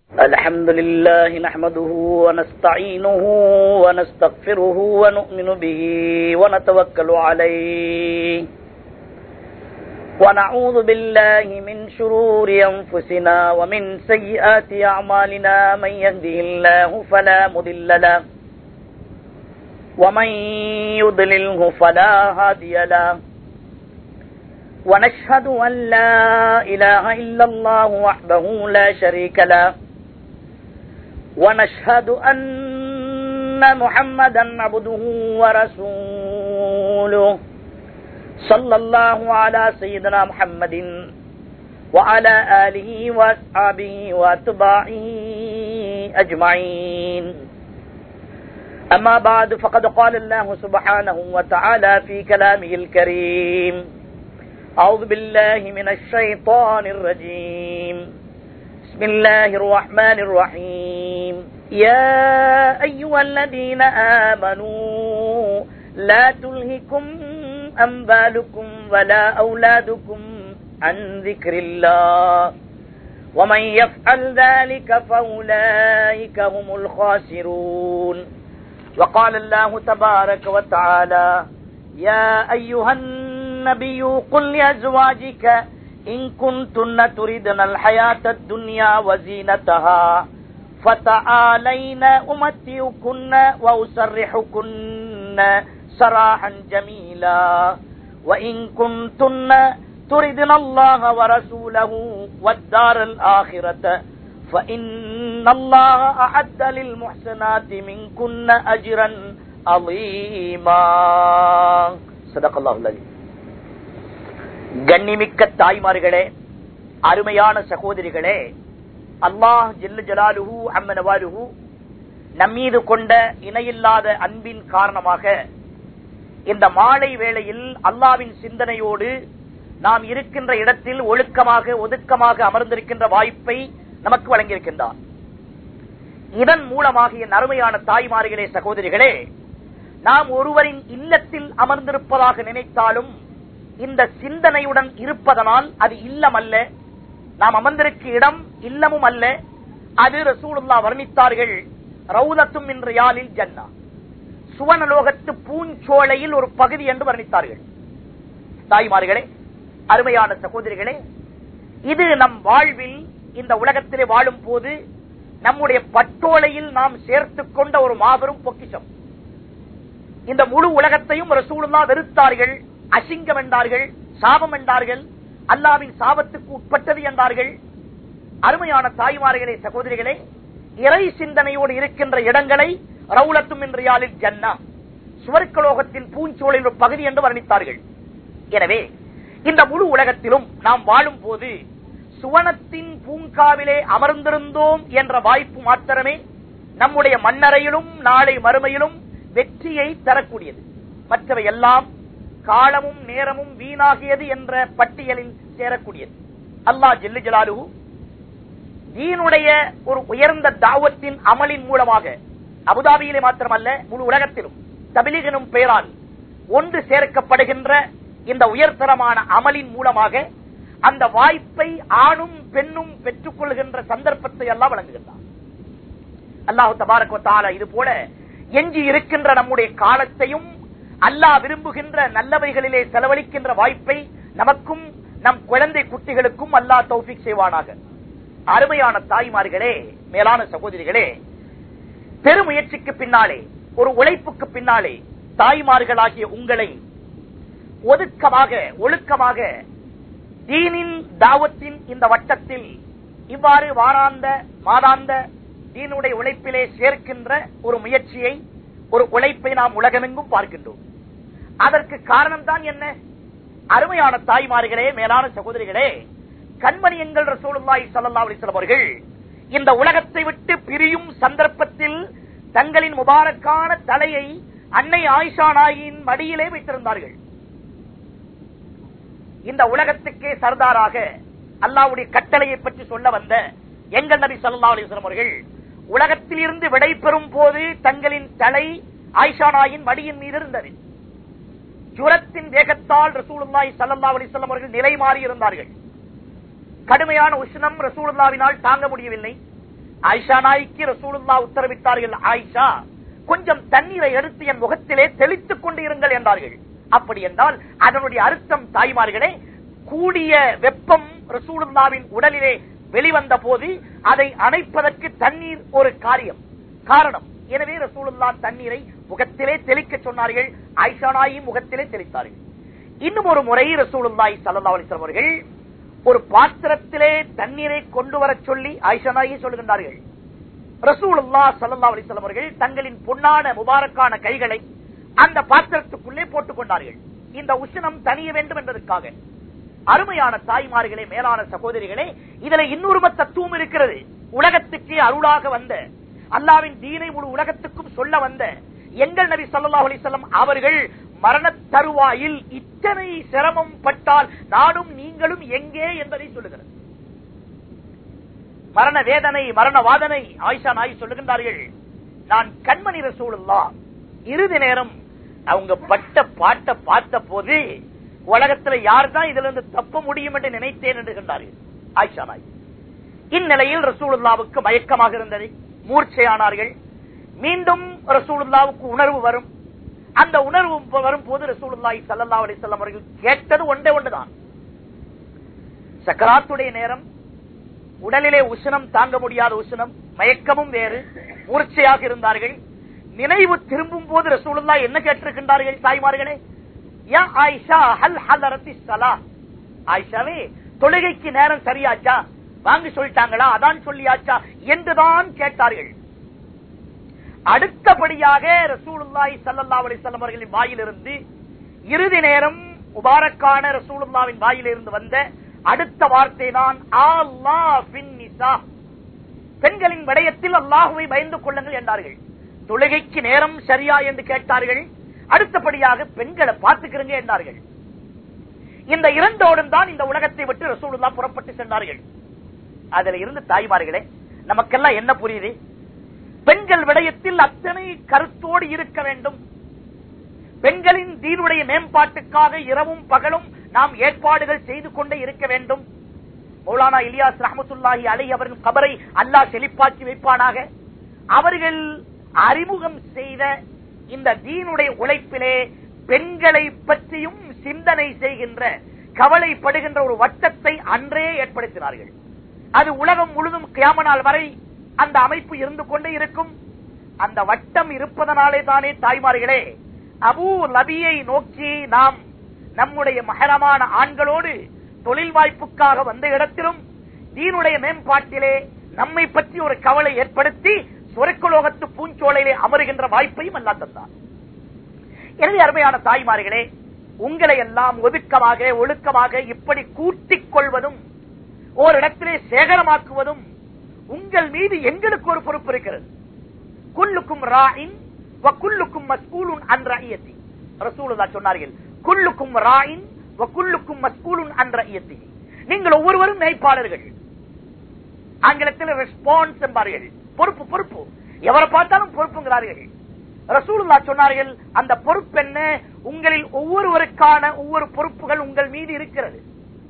الحمد لله نحمده ونستعينه ونستغفره ونؤمن به ونتوكل عليه ونعوذ بالله من شرور أنفسنا ومن سيئات أعمالنا من يهده الله فلا مضل له ومن يضلله فلا هادي له ونشهد أن لا إله إلا الله وحده لا شريك له ونشهد أن محمدا عبده ورسوله صلى الله على سيدنا محمد وعلى آله وأصحابه وأتباعه أجمعين أما بعد فقد قال الله سبحانه وتعالى في كلامه الكريم أعوذ بالله من الشيطان الرجيم بسم الله الرحمن الرحيم يا أيها الذين آمنوا لا تلهكم أنبالكم ولا أولادكم عن ذكر الله ومن يفعل ذلك فأولئك هم الخاسرون وقال الله تبارك وتعالى يا أيها النبي قل لأزواجك إن كنتن تردن الحياة الدنيا وزينتها فتعالين أمتعكن وأسرحكن سراحا جميلا وإن كنتن تردن الله ورسوله والدار الآخرة فإن الله أعد للمحسنات منكن أجرا عظيما صدق الله العظيم கண்ணிமிக்க தாய்மார்களே அருமையான சகோதரிகளே அல்லாஹ் ஜில்ல ஜலாலுஹு அம்மனவாலுஹு நம்மீது கொண்ட இணையில்லாத அன்பின் காரணமாக இந்த மாலை வேளையில் அல்லாவின் சிந்தனையோடு நாம் இருக்கின்ற இடத்தில் ஒழுக்கமாக ஒதுக்கமாக அமர்ந்திருக்கின்ற வாய்ப்பை நமக்கு வழங்கியிருக்கின்றார் இதன் மூலமாக என் அருமையான தாய்மார்களே சகோதரிகளே நாம் ஒருவரின் இல்லத்தில் அமர்ந்திருப்பதாக நினைத்தாலும் இந்த சிந்தனையுடன் இருப்பதனால் அது இல்லம் அல்ல நாம் அமர்ந்திருக்க இடம் இல்லமும் அல்ல அது ரசூலுல்லா வர்ணித்தார்கள் ரவுலத்தும் இன்று யாழில் ஜன்னா சுவனலோகத்து பூஞ்சோலையில் ஒரு பகுதி என்று வர்ணித்தார்கள் தாய்மார்களே அருமையான சகோதரிகளே இது நம் வாழ்வில் இந்த உலகத்திலே வாழும் போது நம்முடைய பட்டோலையில் நாம் சேர்த்துக் கொண்ட ஒரு மாபெரும் பொக்கிஷம் இந்த முழு உலகத்தையும் ரசூலுல்லா வெறுத்தார்கள் அசிங்கம் என்றார்கள் சாபம் என்றார்கள் அல்லாவின் சாபத்துக்கு உட்பட்டது என்றார்கள் அருமையான தாய்மார்களே சகோதரிகளே இறை சிந்தனையோடு இருக்கின்ற இடங்களை ரவுலத்தும் இன்றையாளில் ஜன்னா சுவர்க்கலோகத்தின் பூஞ்சோலில் ஒரு பகுதி என்று வர்ணித்தார்கள் எனவே இந்த முழு உலகத்திலும் நாம் வாழும் போது சுவனத்தின் பூங்காவிலே அமர்ந்திருந்தோம் என்ற வாய்ப்பு மாத்திரமே நம்முடைய மன்னரையிலும் நாளை மறுமையிலும் வெற்றியை தரக்கூடியது மற்றவை எல்லாம் காலமும் நேரமும் வீணாகியது என்ற பட்டியலில் சேரக்கூடியது அல்லா ஜெல்லு ஜலாலு தீனுடைய ஒரு உயர்ந்த தாவத்தின் அமலின் மூலமாக அபுதாபியிலே மாத்திரமல்ல முழு உலகத்திலும் தபிலிகனும் பெயரால் ஒன்று சேர்க்கப்படுகின்ற இந்த உயர்தரமான அமலின் மூலமாக அந்த வாய்ப்பை ஆணும் பெண்ணும் பெற்றுக் கொள்கின்ற சந்தர்ப்பத்தை எல்லாம் வழங்குகின்றார் அல்லாஹு தபாரக் இது போல எஞ்சி இருக்கின்ற நம்முடைய காலத்தையும் அல்லாஹ் விரும்புகின்ற நல்லவைகளிலே செலவழிக்கின்ற வாய்ப்பை நமக்கும் நம் குழந்தை குட்டிகளுக்கும் அல்லாஹ் தௌஃபிக் செய்வானாக அருமையான தாய்மார்களே மேலான சகோதரிகளே பெருமுயற்சிக்கு பின்னாலே ஒரு உழைப்புக்கு பின்னாலே தாய்மார்களாகிய உங்களை ஒதுக்கமாக ஒழுக்கமாக தீனின் தாவத்தின் இந்த வட்டத்தில் இவ்வாறு வாராந்த மாதாந்த தீனுடைய உழைப்பிலே சேர்க்கின்ற ஒரு முயற்சியை ஒரு உழைப்பை நாம் உலகமெங்கும் பார்க்கின்றோம் அதற்கு காரணம் தான் என்ன அருமையான தாய்மார்களே மேலான சகோதரிகளே கண்மணியங்கள் ரசூலுல்லாய் சல்லா அலிஸ்லாம் அவர்கள் இந்த உலகத்தை விட்டு பிரியும் சந்தர்ப்பத்தில் தங்களின் முபாரக்கான தலையை அன்னை ஆயிஷா நாயின் மடியிலே வைத்திருந்தார்கள் இந்த உலகத்துக்கே சர்தாராக அல்லாவுடைய கட்டளையை பற்றி சொல்ல வந்த எங்கள் நபி சல்லா அலிஸ்லாம் அவர்கள் உலகத்தில் இருந்து விடை பெறும் போது தங்களின் தலை ஆயிஷா நாயின் மடியின் மீது இருந்தது ஜுரத்தின் வேகத்தால் ரசூலுல்லாய் சல்லா அலிஸ்லாம் அவர்கள் நிலை மாறி இருந்தார்கள் கடுமையான உஷ்ணம் ரசூலுல்லாவினால் தாங்க முடியவில்லை ஆயிஷா நாய்க்கு ரசூலுல்லா உத்தரவிட்டார்கள் ஆயிஷா கொஞ்சம் தண்ணீரை எடுத்து என் முகத்திலே தெளித்துக் கொண்டு இருங்கள் என்றார்கள் அப்படி என்றால் அதனுடைய அர்த்தம் தாய்மார்களே கூடிய வெப்பம் ரசூலுல்லாவின் உடலிலே வெளிவந்த போது அதை அணைப்பதற்கு தண்ணீர் ஒரு காரியம் காரணம் எனவே ரசூலுல்லா தண்ணீரை முகத்திலே தெளிக்க சொன்னார்கள் ஆயிஷா நாயும் முகத்திலே தெளித்தார்கள் இன்னும் ஒரு முறை ரசூலுல்லாய் சல்லா அலிஸ்லாம் அவர்கள் ஒரு பாத்திரத்திலே தண்ணீரை கொண்டு வர சொல்லி ஆயிஷா நாயி சொல்லுகின்றார்கள் ரசூலுல்லா சல்லா அலிஸ்லாம் அவர்கள் தங்களின் பொன்னான முபாரக்கான கைகளை அந்த பாத்திரத்துக்குள்ளே போட்டுக் கொண்டார்கள் இந்த உஷ்ணம் தனிய வேண்டும் என்பதற்காக அருமையான தாய்மார்களே மேலான சகோதரிகளே இதுல இன்னொரு தத்துவம் இருக்கிறது உலகத்துக்கு அருளாக வந்த அல்லாவின் தீனை முழு உலகத்துக்கும் சொல்ல வந்த எங்கள் நபி சொல்லா அலிசல்லம் அவர்கள் மரண தருவாயில் இத்தனை சிரமம் பட்டால் நானும் நீங்களும் எங்கே என்பதை சொல்லுகிறது மரண வேதனை மரண வாதனை ஆயிஷா நாய் சொல்லுகின்றார்கள் நான் கண்மணி ரசூலுல்லா இறுதி நேரம் அவங்க பட்ட பாட்ட பார்த்த போது உலகத்துல யார் தான் இதுல இருந்து தப்ப முடியும் என்று நினைத்தேன் என்று கண்டார்கள் ஆயிஷா நாய் இந்நிலையில் ரசூலுல்லாவுக்கு மயக்கமாக இருந்தது மூர்ச்சையானார்கள் மீண்டும் ரசூலுல்லாவுக்கு உணர்வு வரும் அந்த உணர்வு வரும் போது ரசூலுல்லாஹி சல்லா அலிசல்லாம் அவர்கள் கேட்டது ஒன்றே ஒன்றுதான் சக்கராத்துடைய நேரம் உடலிலே உஷ்ணம் தாங்க முடியாத உஷ்ணம் மயக்கமும் வேறு மூர்ச்சையாக இருந்தார்கள் நினைவு திரும்பும் போது ரசூலுல்லா என்ன கேட்டிருக்கின்றார்கள் தாய்மார்களே யா ஆயிஷா ஹல் ஹலரத்தி சலா ஆயிஷாவே தொழுகைக்கு நேரம் சரியாச்சா வாங்கி சொல்லிட்டாங்களா அதான் சொல்லியாச்சா என்றுதான் கேட்டார்கள் அடுத்தபடியாக ரசூலுல்லாய் சல்லா அலிசல்லம் அவர்களின் வாயிலிருந்து இறுதி நேரம் முபாரக்கான ரசூலுல்லாவின் வாயிலிருந்து வந்த அடுத்த வார்த்தை தான் பெண்களின் விடயத்தில் அல்லாஹுவை பயந்து கொள்ளுங்கள் என்றார்கள் தொழுகைக்கு நேரம் சரியா என்று கேட்டார்கள் அடுத்தபடியாக பெண்களை பார்த்துக்கிறங்க என்றார்கள் இந்த இரண்டோடும் தான் இந்த உலகத்தை விட்டு ரசூலுல்லா புறப்பட்டு சென்றார்கள் அதுல இருந்து தாய்மார்களே நமக்கெல்லாம் என்ன புரியுது பெண்கள் விடயத்தில் அத்தனை கருத்தோடு இருக்க வேண்டும் பெண்களின் தீனுடைய மேம்பாட்டுக்காக இரவும் பகலும் நாம் ஏற்பாடுகள் செய்து கொண்டே இருக்க வேண்டும் மௌலானா இலியாஸ் ரஹமத்துல்லாஹி அலை அவரின் கபரை அல்லாஹ் செழிப்பாக்கி வைப்பானாக அவர்கள் அறிமுகம் செய்த இந்த தீனுடைய உழைப்பிலே பெண்களை பற்றியும் சிந்தனை செய்கின்ற கவலைப்படுகின்ற ஒரு வட்டத்தை அன்றே ஏற்படுத்தினார்கள் அது உலகம் முழுதும் கியாமனால் வரை அந்த அமைப்பு இருந்து கொண்டே இருக்கும் அந்த வட்டம் இருப்பதனாலே தானே தாய்மார்களே அபூ லபியை நோக்கி நாம் நம்முடைய மகரமான ஆண்களோடு தொழில் வாய்ப்புக்காக வந்த இடத்திலும் தீனுடைய மேம்பாட்டிலே நம்மை பற்றி ஒரு கவலை ஏற்படுத்தி சொரக்குலோகத்து பூஞ்சோலையிலே அமருகின்ற வாய்ப்பையும் அல்லா தந்தார் எனவே அருமையான தாய்மார்களே உங்களை எல்லாம் ஒதுக்கமாக ஒழுக்கமாக இப்படி கூட்டிக் கொள்வதும் ஓரிடத்திலே சேகரமாக்குவதும் உங்கள் மீது எங்களுக்கு ஒரு பொறுப்பு இருக்கிறது குல்லுக்கும் ராயின் குல்லுக்கும் மஸ்கூலுன் அன்ற ஐயத்தி ரசூலுதா சொன்னார்கள் குல்லுக்கும் ராயின் குல்லுக்கும் மஸ்கூலுன் அன்ற ஐயத்தி நீங்கள் ஒவ்வொருவரும் மேய்ப்பாளர்கள் ஆங்கிலத்தில் ரெஸ்பான்ஸ் என்பார்கள் பொறுப்பு பொறுப்பு எவரை பார்த்தாலும் பொறுப்புங்கிறார்கள் ரசூலுல்லா சொன்னார்கள் அந்த பொறுப்பு என்ன உங்களில் ஒவ்வொருவருக்கான ஒவ்வொரு பொறுப்புகள் உங்கள் மீது இருக்கிறது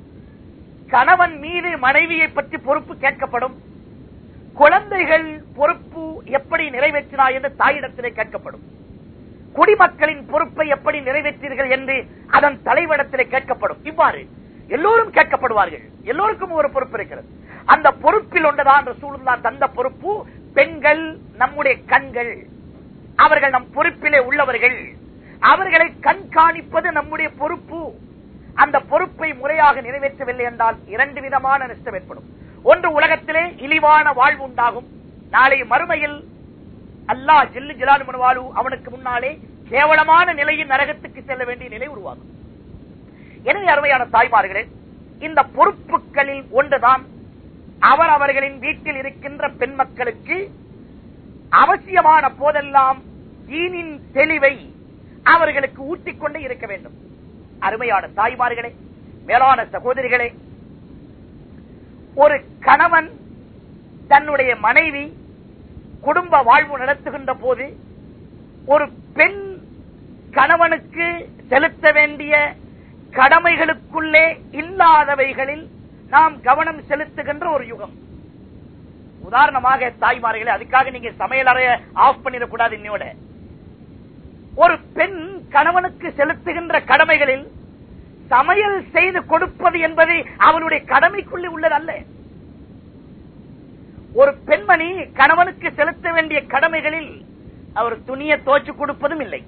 கணவன் மீது மனைவியை பற்றி பொறுப்பு கேட்கப்படும் குழந்தைகள் பொறுப்பு எப்படி நிறைவேற்றினாய் என்று தாயிடத்திலே கேட்கப்படும் குடிமக்களின் பொறுப்பை எப்படி நிறைவேற்றீர்கள் என்று அதன் தலைவரிடத்திலே கேட்கப்படும் இவ்வாறு எல்லோரும் கேட்கப்படுவார்கள் எல்லோருக்கும் ஒரு பொறுப்பு இருக்கிறது அந்த பொறுப்பில் ஒன்றுதான் ரசூலுல்லா தந்த பொறுப்பு பெண்கள் நம்முடைய கண்கள் அவர்கள் நம் பொறுப்பிலே உள்ளவர்கள் அவர்களை கண்காணிப்பது நம்முடைய பொறுப்பு அந்த பொறுப்பை முறையாக நிறைவேற்றவில்லை என்றால் இரண்டு விதமான நஷ்டம் ஏற்படும் ஒன்று உலகத்திலே இழிவான வாழ்வு உண்டாகும் நாளை மறுமையில் அல்லாஹ் ஜில்லு ஜிலாலு மனுவாலு அவனுக்கு முன்னாலே கேவலமான நிலையில் நரகத்துக்கு செல்ல வேண்டிய நிலை உருவாகும் எனவே அருமையான தாய்மார்களே இந்த பொறுப்புகளில் ஒன்றுதான் அவர் அவர்களின் வீட்டில் இருக்கின்ற பெண் மக்களுக்கு அவசியமான போதெல்லாம் தீனின் தெளிவை அவர்களுக்கு ஊட்டிக்கொண்டே இருக்க வேண்டும் அருமையான தாய்மார்களே மேலான சகோதரிகளே ஒரு கணவன் தன்னுடைய மனைவி குடும்ப வாழ்வு நடத்துகின்ற போது ஒரு பெண் கணவனுக்கு செலுத்த வேண்டிய கடமைகளுக்குள்ளே இல்லாதவைகளில் நாம் கவனம் செலுத்துகின்ற ஒரு யுகம் உதாரணமாக தாய்மார்களே அதுக்காக நீங்க சமையல் அறைய ஆஃப் பண்ணிடக்கூடாது இன்னையோட ஒரு பெண் கணவனுக்கு செலுத்துகின்ற கடமைகளில் சமையல் செய்து கொடுப்பது என்பது அவளுடைய கடமைக்குள்ளே உள்ளதல்ல ஒரு பெண்மணி கணவனுக்கு செலுத்த வேண்டிய கடமைகளில் அவர் துணியை தோச்சு கொடுப்பதும் இல்லை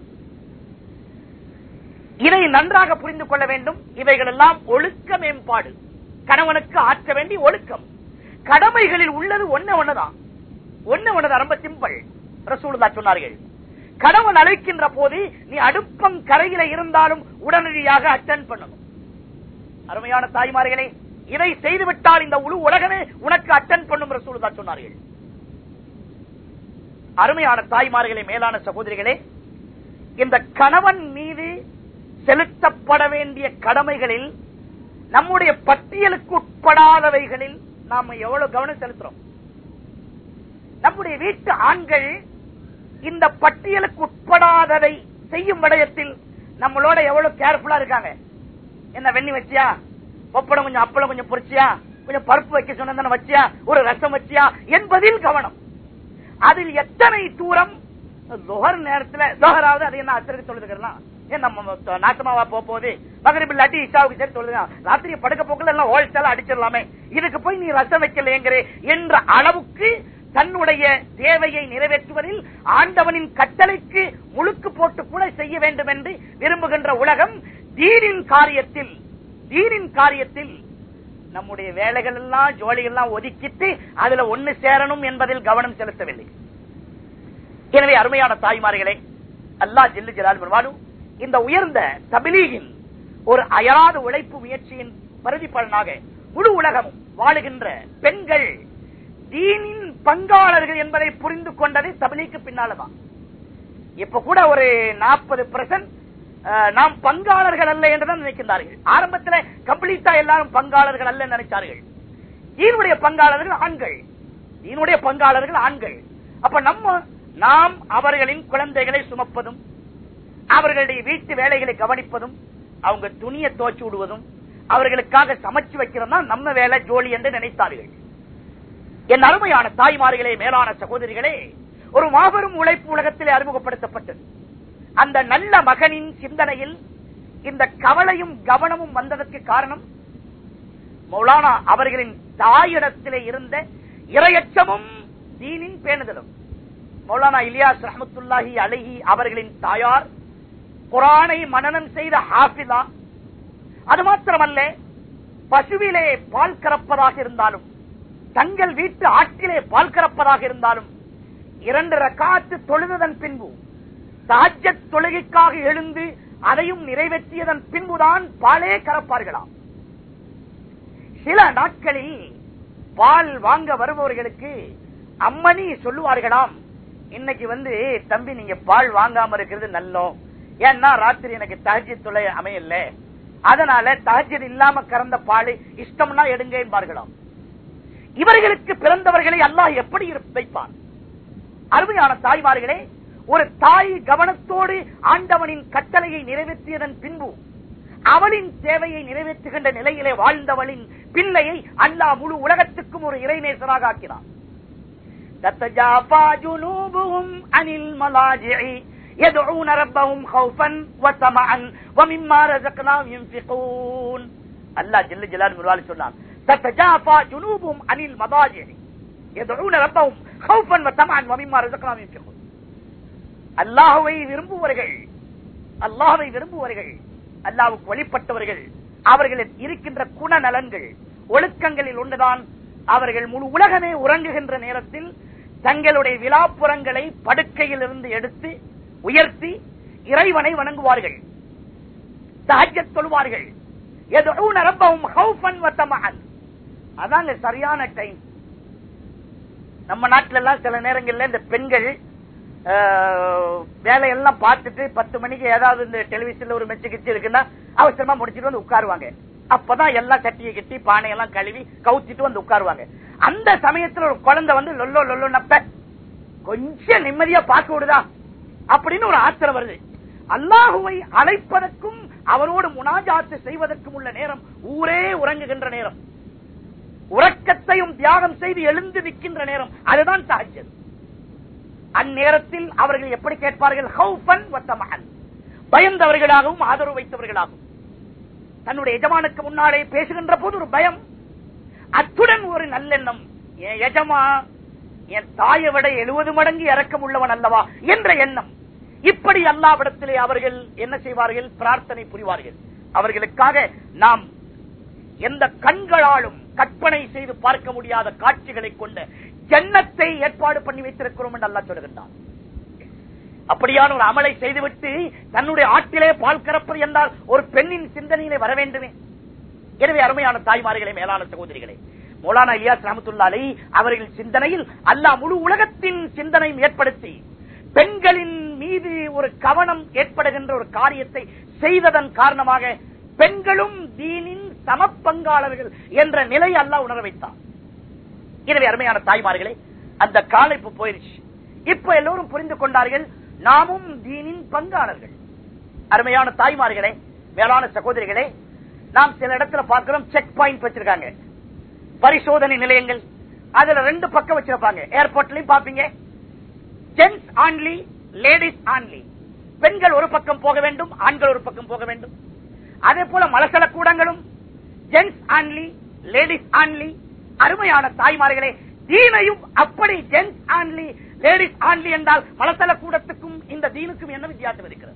இதை நன்றாக புரிந்து கொள்ள வேண்டும் இவைகள் எல்லாம் ஒழுக்க மேம்பாடு கணவனுக்கு ஆற்ற வேண்டிய ஒழுக்கம் கடமைகளில் உள்ளது ஒண்ணு ஒண்ணுதான் ஒண்ணு ஒண்ணுதான் ரொம்ப சிம்பிள் ரசூலுல்லா சொன்னார்கள் கணவன் அழைக்கின்ற போது நீ அடுப்பம் கரையில இருந்தாலும் உடனடியாக அட்டன் பண்ணணும் அருமையான தாய்மார்களே இதை செய்துவிட்டால் இந்த முழு உலகமே உனக்கு அட்டன் பண்ணும் ரசூலுல்லா சொன்னார்கள் அருமையான தாய்மார்களே மேலான சகோதரிகளே இந்த கணவன் மீது செலுத்தப்பட வேண்டிய கடமைகளில் நம்முடைய பட்டியலுக்கு உட்படாதவைகளில் நாம எவ்வளவு கவனம் செலுத்துறோம் நம்முடைய வீட்டு ஆண்கள் இந்த பட்டியலுக்கு உட்படாததை செய்யும் விடயத்தில் நம்மளோட எவ்வளவு கேர்ஃபுல்லா இருக்காங்க என்ன வெண்ணி வச்சியா பப்படம் கொஞ்சம் அப்பளம் கொஞ்சம் பொரிச்சியா கொஞ்சம் பருப்பு வைக்க சொன்ன வச்சியா ஒரு ரசம் வச்சியா என்பதில் கவனம் அதில் எத்தனை தூரம் லொஹர் நேரத்துல லொஹராவது அது என்ன அச்சருக்கு தொழுதுக்கலாம் ஏன் நம்ம நாட்டமாவா போக போகுது மகரிப் இல்லாட்டி இஷாவுக்கு சரி தொழுதுங்க ராத்திரி படுக்க போக்குல எல்லாம் ஹோல்சேல் அடிச்சிடலாமே இதுக்கு போய் நீ ரசம் வைக்கலையேங்கிற என்ற அளவுக்கு தன்னுடைய தேவையை நிறைவேற்றுவதில் ஆண்டவனின் கட்டளைக்கு முழுக்கு போட்டு கூட செய்ய வேண்டும் என்று விரும்புகின்ற உலகம் தீனின் காரியத்தில் தீனின் காரியத்தில் நம்முடைய வேலைகள் எல்லாம் ஜோலிகள் எல்லாம் ஒதுக்கிட்டு அதுல ஒண்ணு சேரணும் என்பதில் கவனம் செலுத்தவில்லை எனவே அருமையான தாய்மார்களே அல்லா ஜில்லு ஜலால் பெருமானும் இந்த உயர்ந்த தபிலீகின் ஒரு அயராத உழைப்பு முயற்சியின் பிரதிபலனாக முழு உலகமும் வாழுகின்ற பெண்கள் தீனின் பங்காளர்கள் என்பதை புரிந்து கொண்டது தபிலீக்கு பின்னாலதான் இப்ப கூட ஒரு நாற்பது பெர்சன்ட் நாம் பங்காளர்கள் அல்ல என்றுதான் நினைக்கின்றார்கள் ஆரம்பத்தில் கம்ப்ளீட்டா எல்லாரும் பங்காளர்கள் அல்ல நினைச்சார்கள் தீனுடைய பங்காளர்கள் ஆண்கள் தீனுடைய பங்காளர்கள் ஆண்கள் அப்ப நம்ம நாம் அவர்களின் குழந்தைகளை சுமப்பதும் அவர்களுடைய வீட்டு வேலைகளை கவனிப்பதும் அவங்க துணியை துவச்சு விடுவதும் அவர்களுக்காக சமைச்சு வைக்கிறதா நம்ம வேலை ஜோலி என்று நினைத்தார்கள் என் அருமையான தாய்மார்களே மேலான சகோதரிகளே ஒரு மாபெரும் உழைப்பு உலகத்திலே அறிமுகப்படுத்தப்பட்டது அந்த நல்ல மகனின் சிந்தனையில் இந்த கவலையும் கவனமும் வந்ததற்கு காரணம் மௌலானா அவர்களின் தாயிடத்திலே இருந்த இரையச்சமும் தீனின் பேணுதலும் மௌலானா இலியாஸ் ரஹமத்துல்லாஹி அலஹி அவர்களின் தாயார் குரானை மனநம் செய்த ஹாஃபிலா அது மாத்திரமல்ல பசுவிலே பால் கறப்பதாக இருந்தாலும் தங்கள் வீட்டு ஆற்றிலே பால் கறப்பதாக இருந்தாலும் இரண்டு ரக்காத்து தொழுததன் பின்பு சாஜ தொழுகைக்காக எழுந்து அதையும் நிறைவேற்றியதன் பின்புதான் பாலே கறப்பார்களாம் சில நாட்களில் பால் வாங்க வருபவர்களுக்கு அம்மணி சொல்லுவார்களாம் இன்னைக்கு வந்து தம்பி நீங்க பால் வாங்காம இருக்கிறது நல்லோம் ஏன்னா ராத்திரி எனக்கு தகஜி தொலை அமையல அதனால தகஜர் இல்லாம கறந்த பால் இஷ்டம்னா எடுங்க என்பார்களாம் இவர்களுக்கு பிறந்தவர்களை அல்லாஹ் எப்படி வைப்பான் அருமையான தாய்மார்களே ஒரு தாய் கவனத்தோடு ஆண்டவனின் கட்டளையை நிறைவேற்றியதன் பின்பு அவளின் தேவையை நிறைவேற்றுகின்ற நிலையிலே வாழ்ந்தவளின் பிள்ளையை அல்லாஹ் முழு உலகத்துக்கும் ஒரு இறைநேசராக ஆக்கினான் تتجافى جنوبهم عن الملاجع يدعون ربهم خوفا وطمعا ومما رزقناهم ينفقون الله جل جلاله مرவாலி சொன்னான் تتجافى جنوبهم عن المضاجع يدعون ربهم خوفا وطمعا ومما رزقناهم ينفقون அல்லாஹுவை விரும்புவர்கள் அல்லாஹுவை விரும்புவர்கள் அல்லாவுக்கு வழிபட்டவர்கள் அவர்களில் இருக்கின்ற குணநலன்கள் ஒழுக்கங்களில் ஒன்றுதான் அவர்கள் முழு உலகமே உறங்குகின்ற நேரத்தில் தங்களுடைய விழாப்புறங்களை படுக்கையில் இருந்து எடுத்து உயர்த்தி இறைவனை வணங்குவார்கள் சஹஜத் தொழுவார்கள் அதாங்க சரியான டைம் நம்ம நாட்டில எல்லாம் சில நேரங்கள்ல இந்த பெண்கள் வேலையெல்லாம் பார்த்துட்டு பத்து மணிக்கு ஏதாவது இந்த டெலிவிஷன்ல ஒரு மெச்சு கிச்சு இருக்குன்னா அவசரமா முடிச்சிட்டு வந்து உட்காருவாங்க அப்பதான் எல்லாம் சட்டியை கட்டி பானையெல்லாம் கழுவி கவுத்திட்டு வந்து உட்காருவாங்க அந்த சமயத்துல ஒரு குழந்தை வந்து லொல்லோ லொல்லோ நப்ப கொஞ்சம் நிம்மதியா பார்க்க விடுதா அப்படின்னு ஒரு ஆத்திரம் வருது அல்லாஹுவை அழைப்பதற்கும் அவரோடு முனாஜாத்து செய்வதற்கும் உள்ள நேரம் ஊரே உறங்குகின்ற நேரம் உறக்கத்தையும் தியாகம் செய்து எழுந்து நிற்கின்ற நேரம் அதுதான் தஹஜ்ஜத் அந்நேரத்தில் அவர்கள் எப்படி கேட்பார்கள் ஹவுஃபன் வத்தமகன் பயந்தவர்களாகவும் ஆதரவு வைத்தவர்களாகவும் தன்னுடைய எஜமானுக்கு முன்னாலே பேசுகின்ற போது ஒரு பயம் அத்துடன் ஒரு நல்லெண்ணம் என் எஜமா என் தாயை விட எழுபது மடங்கு இறக்கம் உள்ளவன் அல்லவா என்ற எண்ணம் இப்படி அல்லாவிடத்திலே அவர்கள் என்ன செய்வார்கள் பிரார்த்தனை புரிவார்கள் அவர்களுக்காக நாம் எந்த கண்களாலும் கற்பனை செய்து பார்க்க முடியாத காட்சிகளை கொண்ட ஜன்னத்தை ஏற்பாடு பண்ணி வைத்திருக்கிறோம் என்று அல்லா சொல்லுகின்றான் அப்படியான ஒரு அமலை செய்துவிட்டு தன்னுடைய ஆட்டிலே பால் கறப்பது என்றால் ஒரு பெண்ணின் சிந்தனையிலே வர வேண்டுமே எனவே அருமையான தாய்மார்களே மேலான சகோதரிகளே மௌலானா இலியாஸ் ரஹமத்துல்லாலை அவர்கள் சிந்தனையில் அல்லாஹ் முழு உலகத்தின் சிந்தனையும் ஏற்படுத்தி பெண்களின் மீது ஒரு கவனம் ஏற்படுகின்ற ஒரு காரியத்தை செய்ததன் காரணமாக பெண்களும் தீனின் சமப்பங்காளர்கள் என்ற நிலை அல்லாஹ் உணர வைத்தான் எனவே அருமையான தாய்மார்களே அந்த காலம் இப்ப போயிருச்சு இப்ப எல்லோரும் புரிந்து கொண்டார்கள் நாமும் தீனின் பங்காளர்கள் அருமையான தாய்மார்களே மேலான சகோதரிகளே நாம் சில இடத்துல பார்க்கிறோம் செக் பாயிண்ட் வச்சிருக்காங்க பரிசோதனை நிலையங்கள் அதுல ரெண்டு பக்கம் வச்சிருப்பாங்க ஏர்போர்ட்லயும் பாப்பீங்க ஜென்ஸ் ஆன்லி லேடிஸ் ஆன்லி பெண்கள் ஒரு பக்கம் போக வேண்டும் ஆண்கள் ஒரு பக்கம் போக வேண்டும் அதே போல மலசல கூடங்களும் ஜென்ஸ் ஆன்லி லேடிஸ் ஆன்லி அருமையான தாய்மார்களே தீனையும் அப்படி ஜென்ஸ் ஆன்லி லேடிஸ் ஆன்லி என்றால் மலசல கூடத்துக்கும் இந்த தீனுக்கும் என்ன வித்தியாசம் இருக்கிறது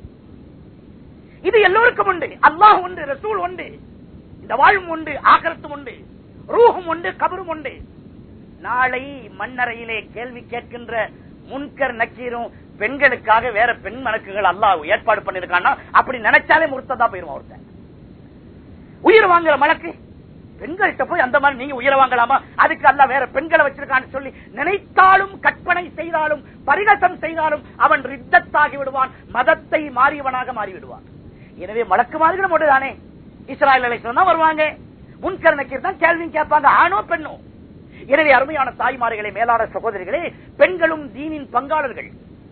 இது எல்லோருக்கும் உண்டு அல்லாஹ் உண்டு ரசூல் உண்டு இந்த வாழும் உண்டு ஆகரத்தும் உண்டு ரூஹும் உண்டு கபரும் உண்டு நாளை மண்ணறையிலே கேள்வி கேட்கின்ற முன்கர் நக்கீரும் பெண்களுக்காக வேற பெண் மணக்குகள் அல்லாஹ் ஏற்பாடு பண்ணிருக்கான்னா அப்படி நினைச்சாலே முறுத்ததா போயிருவான் ஒருத்தன் உயிர் வாங்குற மலக்கு பெண்கள்கிட்ட போய் அந்த மாதிரி நீங்க உயிரை வாங்கலாமா அதுக்கு அல்ல வேற பெண்களை வச்சிருக்கான்னு சொல்லி நினைத்தாலும் கற்பனை செய்தாலும் பரிகசம் செய்தாலும் அவன் ரித்தத்தாகி விடுவான் மதத்தை மாறியவனாக மாறிவிடுவான் எனவே மலக்கு மாதிரி மட்டும்தானே இஸ்ராயல் அலைசலம் தான் வருவாங்க முன்கர் நக்கீர் தான் கேள்வி கேட்பாங்க ஆணோ பெண்ணோ எனவே அருமையான தாய்மார்களே மேலான சகோதரிகளே பெண்களும் தீனின் பங்காளர்கள்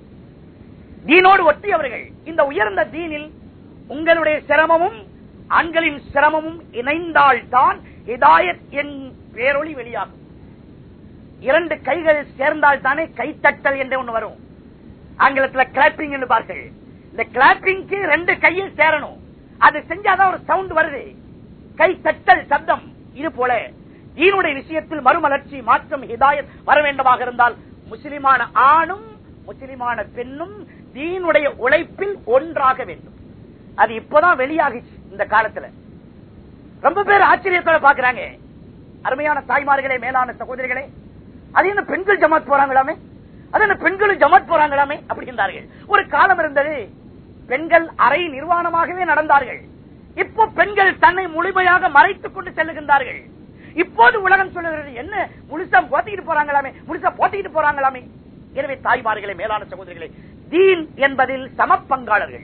தீனோடு ஒட்டியவர்கள் இந்த உயர்ந்த தீனில் உங்களுடைய சிரமமும் ஆண்களின் சிரமமும் இணைந்தால் தான் ஹிதாயத் என் பேரொளி வெளியாகும் இரண்டு கைகள் சேர்ந்தால் தானே கைத்தட்டல் என்று ஒண்ணு வரும் ஆங்கிலத்தில் கிளாப்பிங் என்று பார்கள் இந்த கிளாப்பிங்க்கு ரெண்டு கையில் சேரணும் அது செஞ்சாதான் ஒரு சவுண்ட் வருது கை தட்டல் சப்தம் இது போல தீனுடைய விஷயத்தில் மறுமலர்ச்சி மாற்றம் ஹிதாயத் வர வேண்டுமாக இருந்தால் முஸ்லிமான ஆணும் முஸ்லிமான பெண்ணும் தீனுடைய உழைப்பில் ஒன்றாக வேண்டும் அது இப்பதான் வெளியாகிச்சு இந்த காலத்துல ரொம்ப பேர் ஆச்சரியத்தோட பாக்குறாங்க அருமையான தாய்மார்களே மேலான சகோதரிகளே அது என்ன பெண்கள் ஜமாத் போறாங்களாமே அது என்ன பெண்களும் ஜமாத் போறாங்களாமே அப்படின்றார்கள் ஒரு காலம் இருந்தது பெண்கள் அரை நிர்வாணமாகவே நடந்தார்கள் இப்போ பெண்கள் தன்னை முழுமையாக மறைத்துக் கொண்டு செல்லுகின்றார்கள் இப்போது உலகம் சொல்லுகிறது என்ன முழுசா போத்திக்கிட்டு போறாங்களாமே முழுசா போத்திக்கிட்டு போறாங்களாமே எனவே தாய்மார்களே மேலான சகோதரிகளே தீன் என்பதில் சமப்பங்காளர்கள்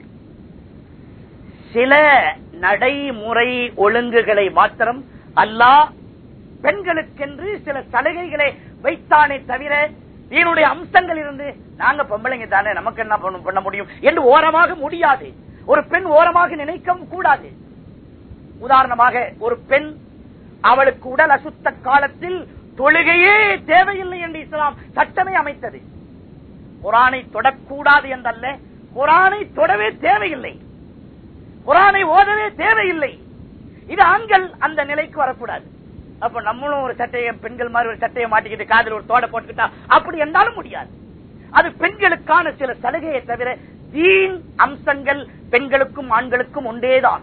சில நடைமுறை ஒழுங்குகளை மாத்திரம் அல்லாஹ் பெண்களுக்கென்று சில சலுகைகளை வைத்தானே தவிர தீனுடைய அம்சங்கள் இருந்து நாங்க பொம்பளைங்க தானே நமக்கு என்ன பண்ண- பண்ண முடியும் என்று ஓரமாக முடியாது ஒரு பெண் ஓரமாக நினைக்கவும் கூடாது உதாரணமாக ஒரு பெண் அவளுக்கு உடல் அசுத்த காலத்தில் தொழுகையே தேவையில்லை என்று இஸ்லாம் சட்டமே அமைத்தது குரானை தொடக்கூடாது என்றல்ல குரானை தொடவே தேவையில்லை குரானை ஓதவே தேவையில்லை இது ஆண்கள் அந்த நிலைக்கு வரக்கூடாது அப்ப நம்மளும் ஒரு சட்டையை பெண்கள் மாதிரி ஒரு சட்டையை மாட்டிக்கிட்டு காதில் ஒரு தோடை போட்டுக்கிட்டா அப்படி என்றாலும் முடியாது அது பெண்களுக்கான சில சலுகையை தவிர தீன் அம்சங்கள் பெண்களுக்கும் ஆண்களுக்கும் உண்டேதான்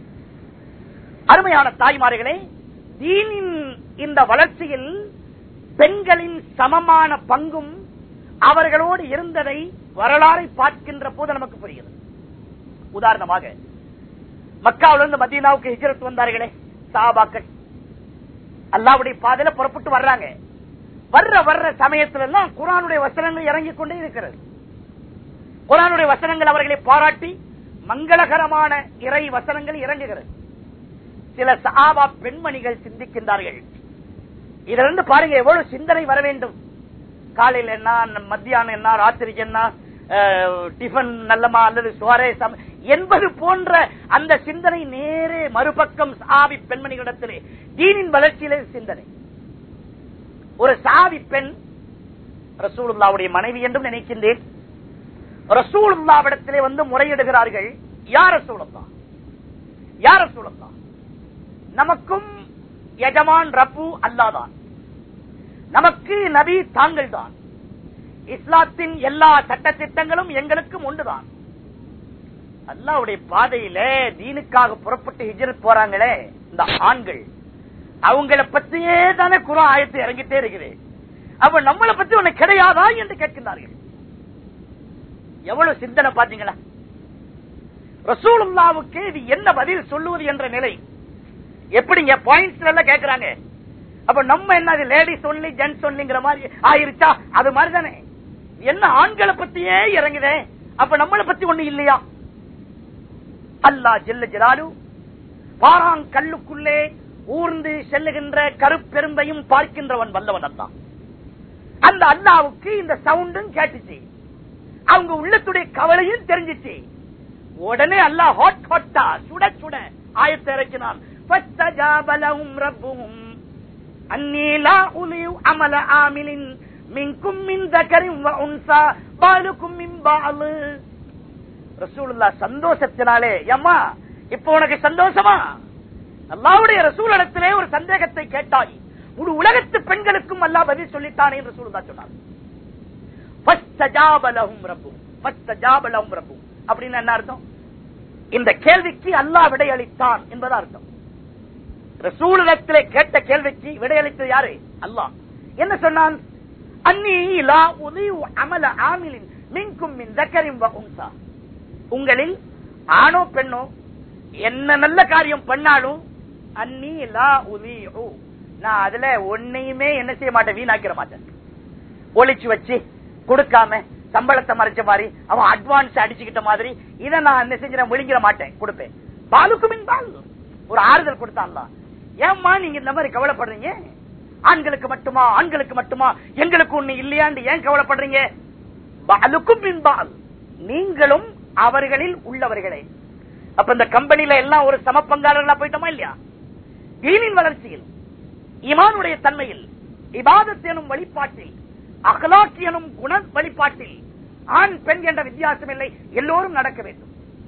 அருமையான தாய்மார்களே தீனின் இந்த வளர்ச்சியில் பெண்களின் சமமான பங்கும் அவர்களோடு இருந்ததை வரலாறை பார்க்கின்ற போது நமக்கு புரிகிறது உதாரணமாக மக்காவிலிருந்து மதீனாவுக்கு ஹிஜரத் வந்தார்களே சாபாக்கள் அல்லாவுடைய பாதையில புறப்பட்டு வர்றாங்க வர்ற வர்ற சமயத்துல எல்லாம் குரானுடைய வசனங்கள் இறங்கிக் கொண்டே இருக்கிறது குரானுடைய வசனங்கள் அவர்களை பாராட்டி மங்களகரமான இறை வசனங்கள் இறங்குகிறது சில சஹாபா பெண்மணிகள் சிந்திக்கின்றார்கள் இதுல இருந்து பாருங்க எவ்வளவு சிந்தனை வர வேண்டும் காலையில் என்ன மத்தியானம் என்ன ராத்திரிக்கு என்ன அஹ், டிஃபன் நல்லமா அல்லது சுவாரே சம என்பது போன்ற அந்த சிந்தனை நேரே மறுபக்கம் சாவி பெண்மணிகளிடத்திலே தீனின் வளர்ச்சியிலே சிந்தனை ஒரு சாவி பெண் ரசூலுல்லாவுடைய மனைவி என்றும் நினைக்கின்றேன் ரசூலுல்லாவிடத்திலே வந்து முறையிடுகிறார்கள் யார் ரசூலுல்லா யார் ரசூலுல்லா நமக்கும் எஜமான் ரப்பு அல்லாதான் நமக்கு நபி தாங்கள் தான் இஸ்லாத்தின் எல்லா சட்ட திட்டங்களும் எங்களுக்கும் ஒன்றுதான் அல்லாவுடைய பாதையில தீனுக்காக புறப்பட்டு ஹிஜ்ரத் போறாங்களே இந்த ஆண்கள் அவங்கள பத்தியே தானே குரான் ஆயத்து இறங்கிட்டே இருக்குது அப்ப நம்மளை பத்தி உனக்கு கிடையாதா என்று கேட்கின்றார்கள் எவ்வளவு சிந்தனை பாத்தீங்களா ரசூலுல்லாவுக்கு இது என்ன பதில் சொல்லுவது என்ற நிலை எப்படிங்க பாயிண்ட்ஸ் எல்லாம் கேக்குறாங்க அப்ப நம்ம என்ன லேடிஸ் ஒன்லி ஜென்ஸ் ஒன்லிங்கிற மாதிரி ஆயிருச்சா அது மாதிரி தானே என்ன ஆண்களை பத்தியே இறங்குதே அப்ப நம்மளை பத்தி ஒண்ணு இல்லையா அல்லாஹ் ஜெல்ல ஜலாலு பாராங் கல்லுக்குள்ளே ஊர்ந்து செல்லுகின்ற கருப்பெரும்பையும் பார்க்கின்றவன் வல்லவன் அல்லா அந்த அல்லாவுக்கு இந்த சவுண்டும் கேட்டுச்சு அவங்க உள்ளத்துடைய கவலையும் தெரிஞ்சிச்சு உடனே அல்லாஹ் ஹாட் ஹாட்டா சுட சுட ஆயத்தை இறக்கினான் فَاسْتَجَابَ لَهُمْ رَبُّهُمْ أَنِّي لَا أُضِيعُ عَمَلَ عَامِلٍ مِنكُم مِّن ذَكَرٍ وَأُنثَىٰ بَعْضُكُم مِّن بَعْضٍ ரசூலுல்லா சந்தோஷத்தினாலே அம்மா இப்ப உனக்கு சந்தோஷமா அல்லாவுடைய ரசூல் இடத்திலே ஒரு சந்தேகத்தை கேட்டாய் முழு உலகத்து பெண்களுக்கும் அல்லாஹ் பதில் சொல்லித்தானே என்று ரசூலுல்லா சொன்னார் فَاسْتَجَابَ لَهُمْ رَبُّهُمْ فَاسْتَجَابَ لَهُمْ رَبُّهُمْ அப்படின்னு என்ன அர்த்தம் இந்த கேள்விக்கு அல்லாஹ் விடையளித்தான் என்பதா அர்த்தம் ரசூலிடத்திலே கேட்ட கேள்விக்கு விடையளித்தது யாரு அல்லாஹ் என்ன சொன்னான் அன்னி லா உதீஉ அமல ஆமிலின் மின்கும் மின் தக்கரின் வ உன்சா உங்களில் ஆணோ பெண்ணோ என்ன நல்ல காரியம் பண்ணாலும் அன்னி லா உதீஉ நான் அதுல ஒன்னையுமே என்ன செய்ய மாட்டேன் வீணாக்கிற மாட்டேன் ஒளிச்சு வச்சு கொடுக்காம சம்பளத்தை மறைச்ச மாதிரி அவன் அட்வான்ஸ் அடிச்சுக்கிட்ட மாதிரி இதை நான் என்ன செஞ்ச விழுங்கிற மாட்டேன் கொடுப்பேன் பாலுக்கு மின் பால் ஒரு ஆறுதல் கொடுத்தான்ல ஏம்மா நீங்க இந்த மாதிரி கவலைப்படுறீங்க ஆண்களுக்கு மட்டுமா ஆண்களுக்கு மட்டுமா எங்களுக்கு ஒண்ணு இல்லையான்னு ஏன் கவலைப்படுறீங்க பாலுக்கும் மின் பால் நீங்களும் அவர்களில் உள்ளவர்களே அப்ப இந்த கம்பெனில எல்லாம் ஒரு சம பங்காளர்களா போயிட்டோமா இல்லையா தீனின் வளர்ச்சியில் இமானுடைய தன்மையில் இபாதத் எனும் வழிபாட்டில் அகலாக் எனும் குண வழிபாட்டில் ஆண் பெண் என்ற வித்தியாசம் இல்லை எல்லோரும் நடக்க வேண்டும்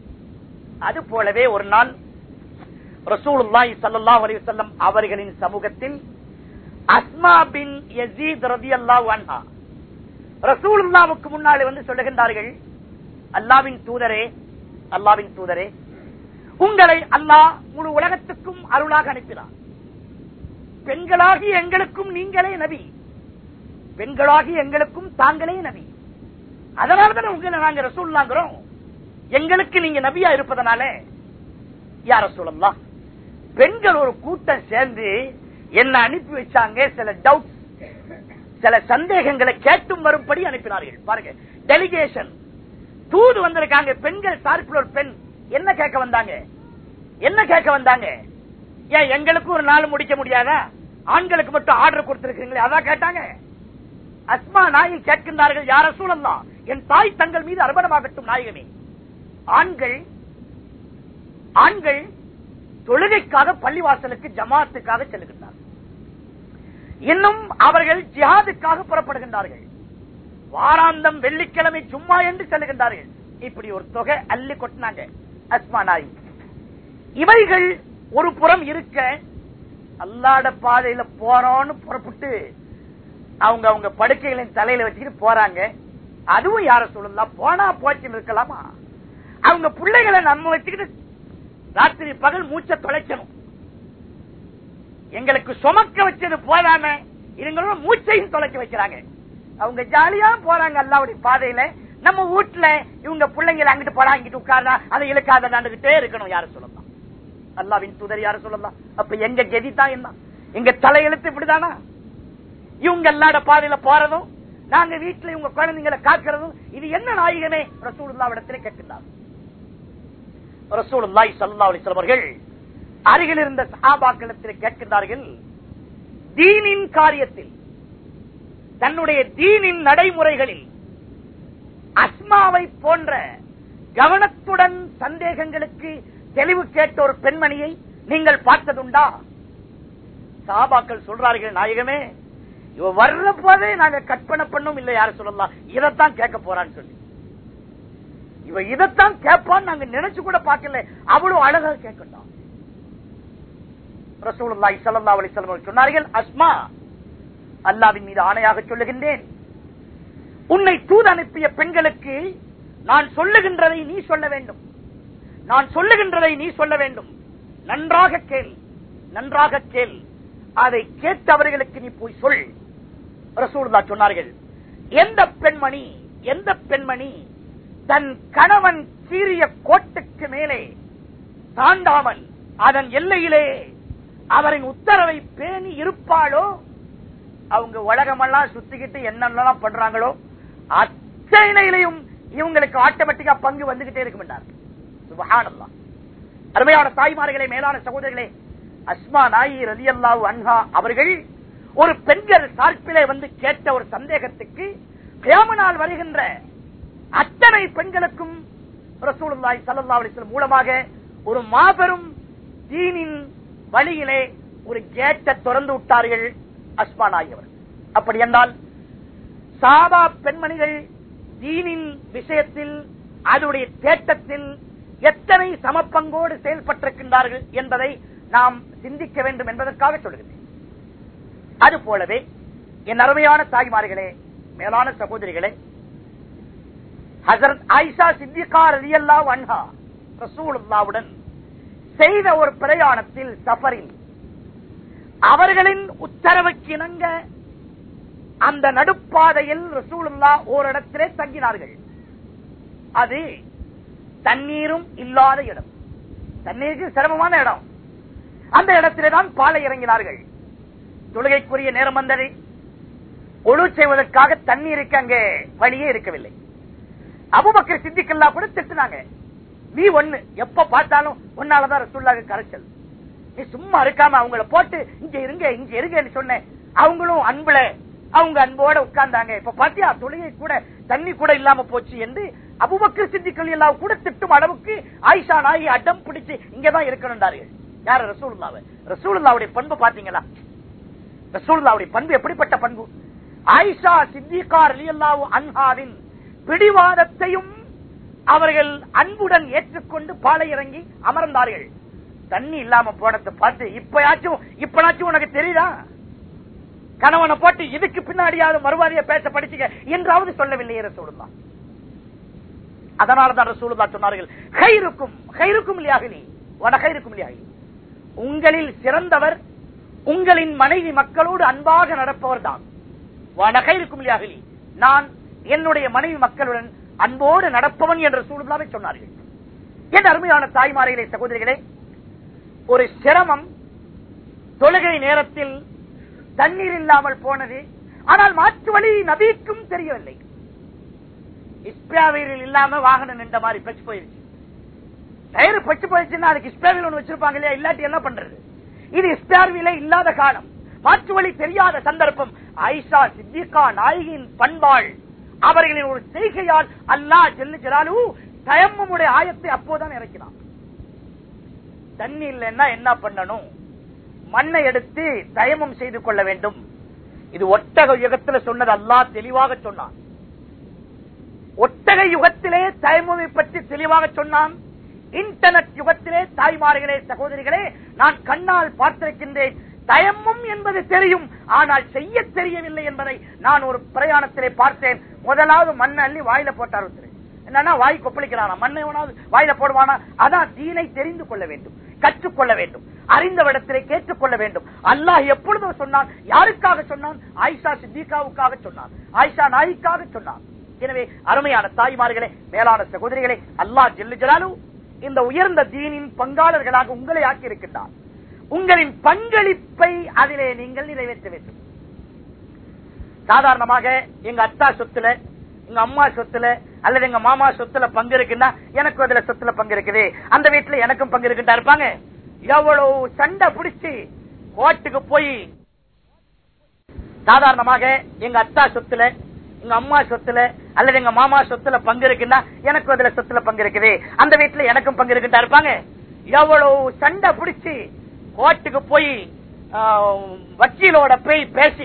அது போலவே ஒரு நாள் ரசூலுல்லாஹி ஸல்லல்லாஹு அலைஹி வஸல்லம் அவர்களின் சமூகத்தில் அஸ்மா பின் யஸீத் ரலியல்லாஹு அன்ஹா ரசூலுல்லாஹ்வுக்கு முன்னாலே வந்து சொல்லுகின்றார்கள் அல்லாவின் தூதரே அல்லாவின் தூதரே உங்களை அல்லாஹ் முழு உலகத்துக்கும் அருளாக அனுப்பினார் பெண்களாகி எங்களுக்கும் நீங்களே நபி பெண்களாகி எங்களுக்கும் தாங்களே நபி அதனாலதான் உங்களை நாங்க ரசூல்லாங்கிறோம் எங்களுக்கு நீங்க நபியா இருப்பதனால யார சொல்லலாம் பெண்கள் ஒரு கூட்டம் சேர்ந்து என்ன அனுப்பி வச்சாங்க சில டவுட் சில சந்தேகங்களை கேட்டும் வரும்படி அனுப்பினார்கள் பாருங்க டெலிகேஷன் தூது வந்திருக்காங்க பெண்கள் சார்பில் ஒரு பெண் என்ன கேட்க வந்தாங்க என்ன கேட்க வந்தாங்க ஏன் எங்களுக்கு ஒரு நாள் முடிக்க முடியாதா ஆண்களுக்கு மட்டும் ஆர்டர் கொடுத்திருக்கீங்களே அதான் கேட்டாங்க அஸ்மா நாயை கேட்கின்றார்கள் யார சூழல்லாம் என் தாய் தங்கள் மீது அர்ப்பணமாகட்டும் நாயகமே ஆண்கள் ஆண்கள் தொழுகைக்காக பள்ளிவாசலுக்கு ஜமாத்துக்காக செல்லுகின்றார்கள் இன்னும் அவர்கள் ஜிஹாதுக்காக புறப்படுகின்றார்கள் வாராந்தம் வெள்ளிக்கிழமை சும்மா என்று செல்லுகின்றார்கள் இப்படி ஒரு தொகை அள்ளி கொட்டினாங்க அஸ்மா நாய் இவைகள் ஒரு புறம் இருக்க அல்லாட பாதையில போறோம்னு புறப்பட்டு அவங்க அவங்க படுக்கைகளின் தலையில வச்சுக்கிட்டு போறாங்க அதுவும் யார சொல்லலாம் போனா போச்சுன்னு இருக்கலாமா அவங்க பிள்ளைகளை நம்ம வச்சுக்கிட்டு ராத்திரி பகல் மூச்ச தொலைக்கணும் எங்களுக்கு சுமக்க வச்சது போதாம இவங்களோட மூச்சையும் தொலைக்க வைக்கிறாங்க அவங்க ஜாலியா போறாங்க அல்லாவுடைய பாதையில நம்ம வீட்டுல இவங்க பிள்ளைங்களை அங்கிட்டு போறா இங்கிட்டு உட்கார்றா அதை இழுக்காத நடந்துகிட்டே இருக்கணும் யார சொல்லலாம் அல்லாவின் தூதர் யார சொல்லலாம் அப்ப எங்க கெதி தான் என்ன எங்க தலையெழுத்து இப்படிதானா இவங்க எல்லாட பாதையில போறதும் நாங்க வீட்டுல இவங்க குழந்தைங்களை காக்கிறதும் இது என்ன நாயகமே ரசூலுல்லா இடத்திலே கேட்கின்றார் ரசூலுல்லாய் சல்லா அலிஸ்லாம் அவர்கள் அருகில் இருந்த சஹாபாக்களத்தில் கேட்கின்றார்கள் தீனின் காரியத்தில் தன்னுடைய தீனின் நடைமுறைகளில் அஸ்மாவை போன்ற கவனத்துடன் சந்தேகங்களுக்கு தெளிவு கேட்ட ஒரு பெண்மணியை நீங்கள் பார்த்ததுண்டா சாபாக்கள் சொல்றார்கள் நாயகமே இவ வர்ற போதே நாங்க கற்பனை பண்ணோம் இல்ல யார சொல்லலாம் இதைத்தான் கேட்க போறான்னு சொல்லி இவ இதைத்தான் கேட்பான்னு நாங்க நினைச்சு கூட பார்க்கல அவ்வளவு அழகா கேட்கணும் ரசூலுல்லாஹி ஸல்லல்லாஹு அலைஹி வஸல்லம் சொன்னார்கள் அஸ்மா அல்லாவின் மீது ஆணையாக சொல்லுகின்றேன் உன்னை தூது அனுப்பிய பெண்களுக்கு நான் சொல்லுகின்றதை நீ சொல்ல வேண்டும் நான் சொல்லுகின்றதை நீ சொல்ல வேண்டும் நன்றாக கேள் நன்றாக கேள் அதை கேட்டவர்களுக்கு நீ போய் சொல் ரசூலுல்லா சொன்னார்கள் எந்த பெண்மணி எந்த பெண்மணி தன் கணவன் சீரிய கோட்டுக்கு மேலே தாண்டாமல் அதன் எல்லையிலே அவரின் உத்தரவை பேணி இருப்பாளோ அவங்க உலகமெல்லாம் சுத்திக்கிட்டு என்னென்னலாம் பண்றாங்களோ அத்தனையிலையும் இவங்களுக்கு ஆட்டோமேட்டிக்கா பங்கு வந்துகிட்டே இருக்கும் சுபஹானல்லாஹ் அருமையான தாய்மார்களே மேலான சகோதரர்களே அஸ்மா நாயி ரலியல்லாஹு அன்ஹா அவர்கள் ஒரு பெண்கள் சார்பிலே வந்து கேட்ட ஒரு சந்தேகத்துக்கு கியாமனால் வருகின்ற அத்தனை பெண்களுக்கும் ரசூலுல்லாஹி ஸல்லல்லாஹு அலைஹி வஸல்லம் மூலமாக ஒரு மாபெரும் தீனின் வழியிலே ஒரு கேட்டை திறந்து விட்டார்கள் அஸ்மா நாயி அவர்கள் அப்படி என்றால் சாபா பெண்மணிகள் தீனின் விஷயத்தில் அதனுடைய தேட்டத்தில் எத்தனை சமப்பங்கோடு செயல்பட்டிருக்கின்றார்கள் என்பதை நாம் சிந்திக்க வேண்டும் என்பதற்காக சொல்லுகிறேன் அது போலவே என் அருமையான தாய்மார்களே மேலான சகோதரிகளே ஹசரத் ஆயிஷா சித்திகா ரலியல்லா அன்ஹா ரசூலுல்லாவுடன் செய்த ஒரு பிரயாணத்தில் சஃபரில் அவர்களின் உத்தரவுக்கு இணங்க அந்த நடுப்பாதையில் ரசூலுல்லா ஓரிடத்திலே தங்கினார்கள் அது தண்ணீரும் இல்லாத இடம் தண்ணீருக்கு சிரமமான இடம் அந்த இடத்திலே தான் பாலை இறங்கினார்கள் தொழுகைக்குரிய நேரம் வந்தது ஒழு செய்வதற்காக தண்ணீருக்கு அங்கே வழியே இருக்கவில்லை அபுபக்கர் சித்திக்கல்லா கூட திட்டுனாங்க நீ ஒண்ணு எப்ப பார்த்தாலும் உன்னாலதான் ரசூல்லாக கரைச்சல் நீ சும்மா இருக்காம அவங்கள போட்டு இங்க இருங்க இங்க இருங்கன்னு சொன்னேன் அவங்களும் அன்புல அவங்க அன்போட உட்கார்ந்தாங்க இப்ப பாத்தியா தொழுகை கூட தண்ணி கூட இல்லாம போச்சு என்று அபுபக்கர் சித்திக்கள் எல்லாம் கூட திட்டும் அளவுக்கு ஆயிஷா நாயி அடம் பிடிச்சு இங்கதான் இருக்கணும்ன்றார்கள் யார ரசூலுல்லாவை ரசூலுல்லாவுடைய பண்பு பாத்தீங்களா ரசூலுல்லாவுடைய பண்பு எப்படிப்பட்ட பண்பு ஆயிஷா சித்திகா ரலியல்லாஹு அன்ஹாவின் பிடிவாதத்தையும் அவர்கள் அன்புடன் ஏற்றுக்கொண்டு பாலை இறங்கி அமர்ந்தார்கள் தண்ணி இல்லாம போனதை பார்த்து இப்பயாச்சும் இப்பனாச்சும் உனக்கு தெரியுதா கணவனை போட்டு இதுக்கு பின்னாடியாவது மறுவாதிய பேச படிச்சுக்க என்றாவது சொல்லவில்லையே ரசூலுல்லா அதனாலதான் ரசூலுல்லா சொன்னார்கள் கைருக்கும் கைருக்கும் இல்லையாகலி வடகைருக்கும் இல்லையாகலி உங்களில் சிறந்தவர் உங்களின் மனைவி மக்களோடு அன்பாக நடப்பவர் தான் வடகைருக்கும் இல்லையாகலி நான் என்னுடைய மனைவி மக்களுடன் அன்போடு நடப்பவன் என்ற சூழ்நிலாவை சொன்னார்கள் என் அருமையான தாய்மார்களே சகோதரிகளே ஒரு சிரமம் தொழுகை நேரத்தில் தண்ணீர் இல்லாமல் போனது ஆனால் மாற்று வழி நபிக்கும் தெரியவில்லை இஸ்பியாவீரில் இல்லாம வாகனம் நின்ற மாதிரி பச்சு போயிருச்சு டயர் பச்சு போயிருச்சுன்னா அதுக்கு இஸ்பியாவில் ஒண்ணு வச்சிருப்பாங்க இல்லையா இல்லாட்டி என்ன பண்றது இது இஸ்பியாவில இல்லாத காலம் மாற்று வழி தெரியாத சந்தர்ப்பம் ஐஷா சித்திகா நாயகியின் பண்பாள் அவர்களின் ஒரு செய்கையால் அல்லாஹ் ஜெல்லு ஜலாலு தயம்முடைய ஆயத்தை அப்போதான் இறக்கினான் தண்ணி இல்லைன்னா என்ன பண்ணணும் மண்ணை எடுத்து தயமம் செய்து கொள்ள வேண்டும் இது ஒட்டக யுகத்தில் சொன்னது அல்லாஹ் தெளிவாக சொன்னான் ஒட்டக யுகத்திலே தயமமை பற்றி தெளிவாக சொன்னான் இன்டர்நெட் யுகத்திலே தாய்மார்களே சகோதரிகளே நான் கண்ணால் பார்த்திருக்கின்றேன் தயமும் என்பது தெரியும் ஆனால் செய்ய தெரியவில்லை என்பதை நான் ஒரு பிரயாணத்திலே பார்த்தேன் முதலாவது மண்ணை அள்ளி வாயில போட்டார் ஒருத்தர் என்னன்னா வாய் கொப்பளிக்கிறானா மண்ணை எவனாவது வாயில போடுவானா அதான் தீனை தெரிந்து கொள்ள வேண்டும் கற்றுக்கொள்ள வேண்டும் அறிந்தவிடத்திலே கேட்டுக்கொள்ள வேண்டும் அல்லாஹ் எப்பொழுதும் சொன்னான் யாருக்காக சொன்னான் ஆயிஷா சித்திகாவுக்காக சொன்னான் ஆயிஷா நாய்க்காக சொன்னான் எனவே அருமையான தாய்மார்களே மேலான சகோதரிகளே அல்லாஹ் ஜெல்லு ஜலாலு இந்த உயர்ந்த தீனின் பங்காளர்களாக உங்களை ஆக்கியிருக்கின்றார் உங்களின் பங்களிப்பை அதிலே நீங்கள் நிறைவேற்ற வேண்டும் சாதாரணமாக எங்க அத்தா சொத்துல எங்க அம்மா சொத்துல அல்லது எங்க மாமா சொத்துல பங்கு இருக்குன்னா எனக்கு அதுல சொத்துல பங்கு இருக்குது அந்த வீட்டுல எனக்கும் பங்கு இருக்குட்டா இருப்பாங்க எவ்வளவு சண்டை பிடிச்சு கோர்ட்டுக்கு போய் சாதாரணமாக எங்க அத்தா சொத்துல எங்க அம்மா சொத்துல அல்லது எங்க மாமா சொத்துல பங்கு இருக்குன்னா எனக்கு அதுல சொத்துல பங்கு இருக்குது அந்த வீட்டுல எனக்கும் பங்கு இருக்குட்டா இருப்பாங்க எவ்வளவு சண்டை பிடிச்சு கோர்ட்டுக்கு போய் வக்கீலோட போய் பேசி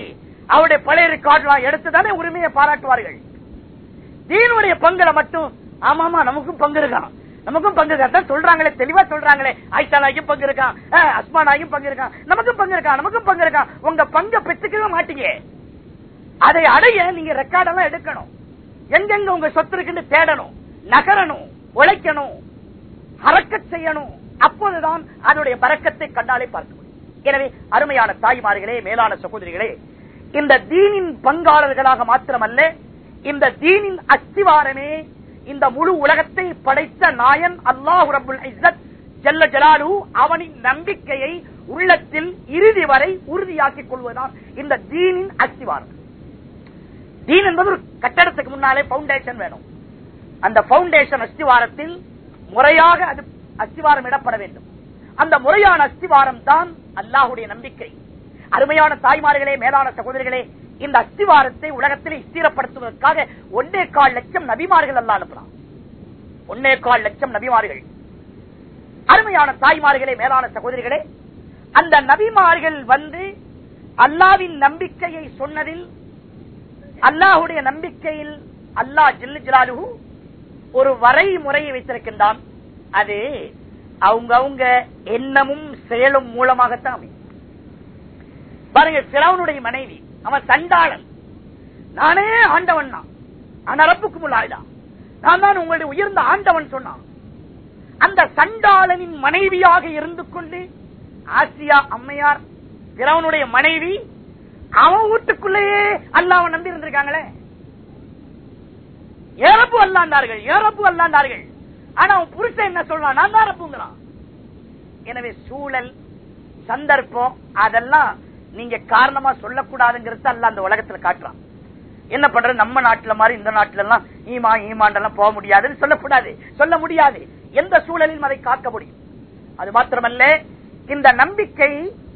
அவருடைய பழைய ரெக்கார்ட்லாம் எடுத்துதானே உரிமையை பாராட்டுவார்கள் தீனுடைய பங்குல மட்டும் ஆமாமா நமக்கும் பங்கு இருக்கான் நமக்கும் பங்கு இருக்கா அதான் சொல்றாங்களே தெளிவா சொல்றாங்களே ஆயிஷா நாய்க்கும் பங்கு இருக்கான் அஹ், அஸ்மா நாய்க்கும் பங்கு இருக்கான் நமக்கும் பங்கு இருக்கான் நமக்கும் பங்கு இருக்கான் உங்க பங்கை பெற்றுக்கவே மாட்டீங்க அதை அடைய நீங்க ரெக்கார்ட் எல்லாம் எடுக்கணும் எங்கெங்க உங்க சொத்து இருக்குன்னு தேடணும் நகரணும் உழைக்கணும் அரக்கச் செய்யணும் அப்போதுதான் அதனுடைய பறக்கத்தை கண்டாலே பார்க்க முடியும் எனவே அருமையான தாய்மார்களே மேலான சகோதரிகளே இந்த தீனின் பங்காளர்களாக மாத்திரமல்ல இந்த தீனின் அஸ்திவாரமே இந்த முழு உலகத்தை படைத்த நாயன் அல்லாஹ் ரபுல் இஸ்ஸத் ஜல்ல ஜலாலு அவனின் நம்பிக்கையை உள்ளத்தில் இறுதி வரை உறுதியாக்கிக் கொள்வதுதான் இந்த தீனின் அஸ்திவாரம் தீன் என்பது ஒரு கட்டடத்துக்கு முன்னாலே பவுண்டேஷன் வேணும் அந்த பவுண்டேஷன் அஸ்திவாரத்தில் முறையாக அது அஸ்திவாரம் இடப்பட வேண்டும் அந்த முறையான அஸ்திவாரம் தான் அல்லாஹுடைய நம்பிக்கை அருமையான தாய்மார்களே மேலான சகோதரிகளே இந்த அஸ்திவாரத்தை உலகத்தில் ஸ்திரப்படுத்துவதற்காக ஒன்னே கால் லட்சம் நபிமார்கள் அல்ல அனுப்பலாம் ஒன்னே கால் லட்சம் நபிமார்கள் அருமையான தாய்மார்களே மேலான சகோதரிகளே அந்த நபிமார்கள் வந்து அல்லாவின் நம்பிக்கையை சொன்னதில் அல்லாஹுடைய நம்பிக்கையில் அல்லாஹ் ஜில்லு ஜலாலுஹு ஒரு வரைமுறையை வைத்திருக்கின்றான் அது அவங்க அவங்க எண்ணமும் செயலும் மூலமாகத்தான் அமையும் பாருங்க சிரவனுடைய மனைவி அவன் சண்டாளன் நானே ஆண்டவன் தான் அனரப்புக்கு முள்ளாயிடா நான் தான் உங்களுடைய உயர்ந்த ஆண்டவன் சொன்னான் அந்த சண்டாளனின் மனைவியாக இருந்து கொண்டு ஆசியா அம்மையார் பிறவனுடைய மனைவி அவன் வீட்டுக்குள்ளேயே அல்லாஹ்வை நம்பி இருந்திருக்காங்களே ஏறப்பு அல்லாண்டார்கள் ஏறப்பு அல்லாண்டார்கள் ஆனா அவன் புருஷன் என்ன சொல்றான் நான் தான் ரப்புங்கிறான் எனவே சூழல் சந்தர்ப்பம் அதெல்லாம் நீங்க காரணமா சொல்லக்கூடாதுங்கிறது அல்ல அந்த உலகத்துல காட்டுறான் என்ன பண்றது நம்ம நாட்டுல மாதிரி இந்த நாட்டுல எல்லாம் ஈமா ஈமாண்டெல்லாம் போக முடியாதுன்னு சொல்லக்கூடாது சொல்ல முடியாது எந்த சூழலிலும் அதை காக்க முடியும் அது மாத்திரமல்ல இந்த நம்பிக்கை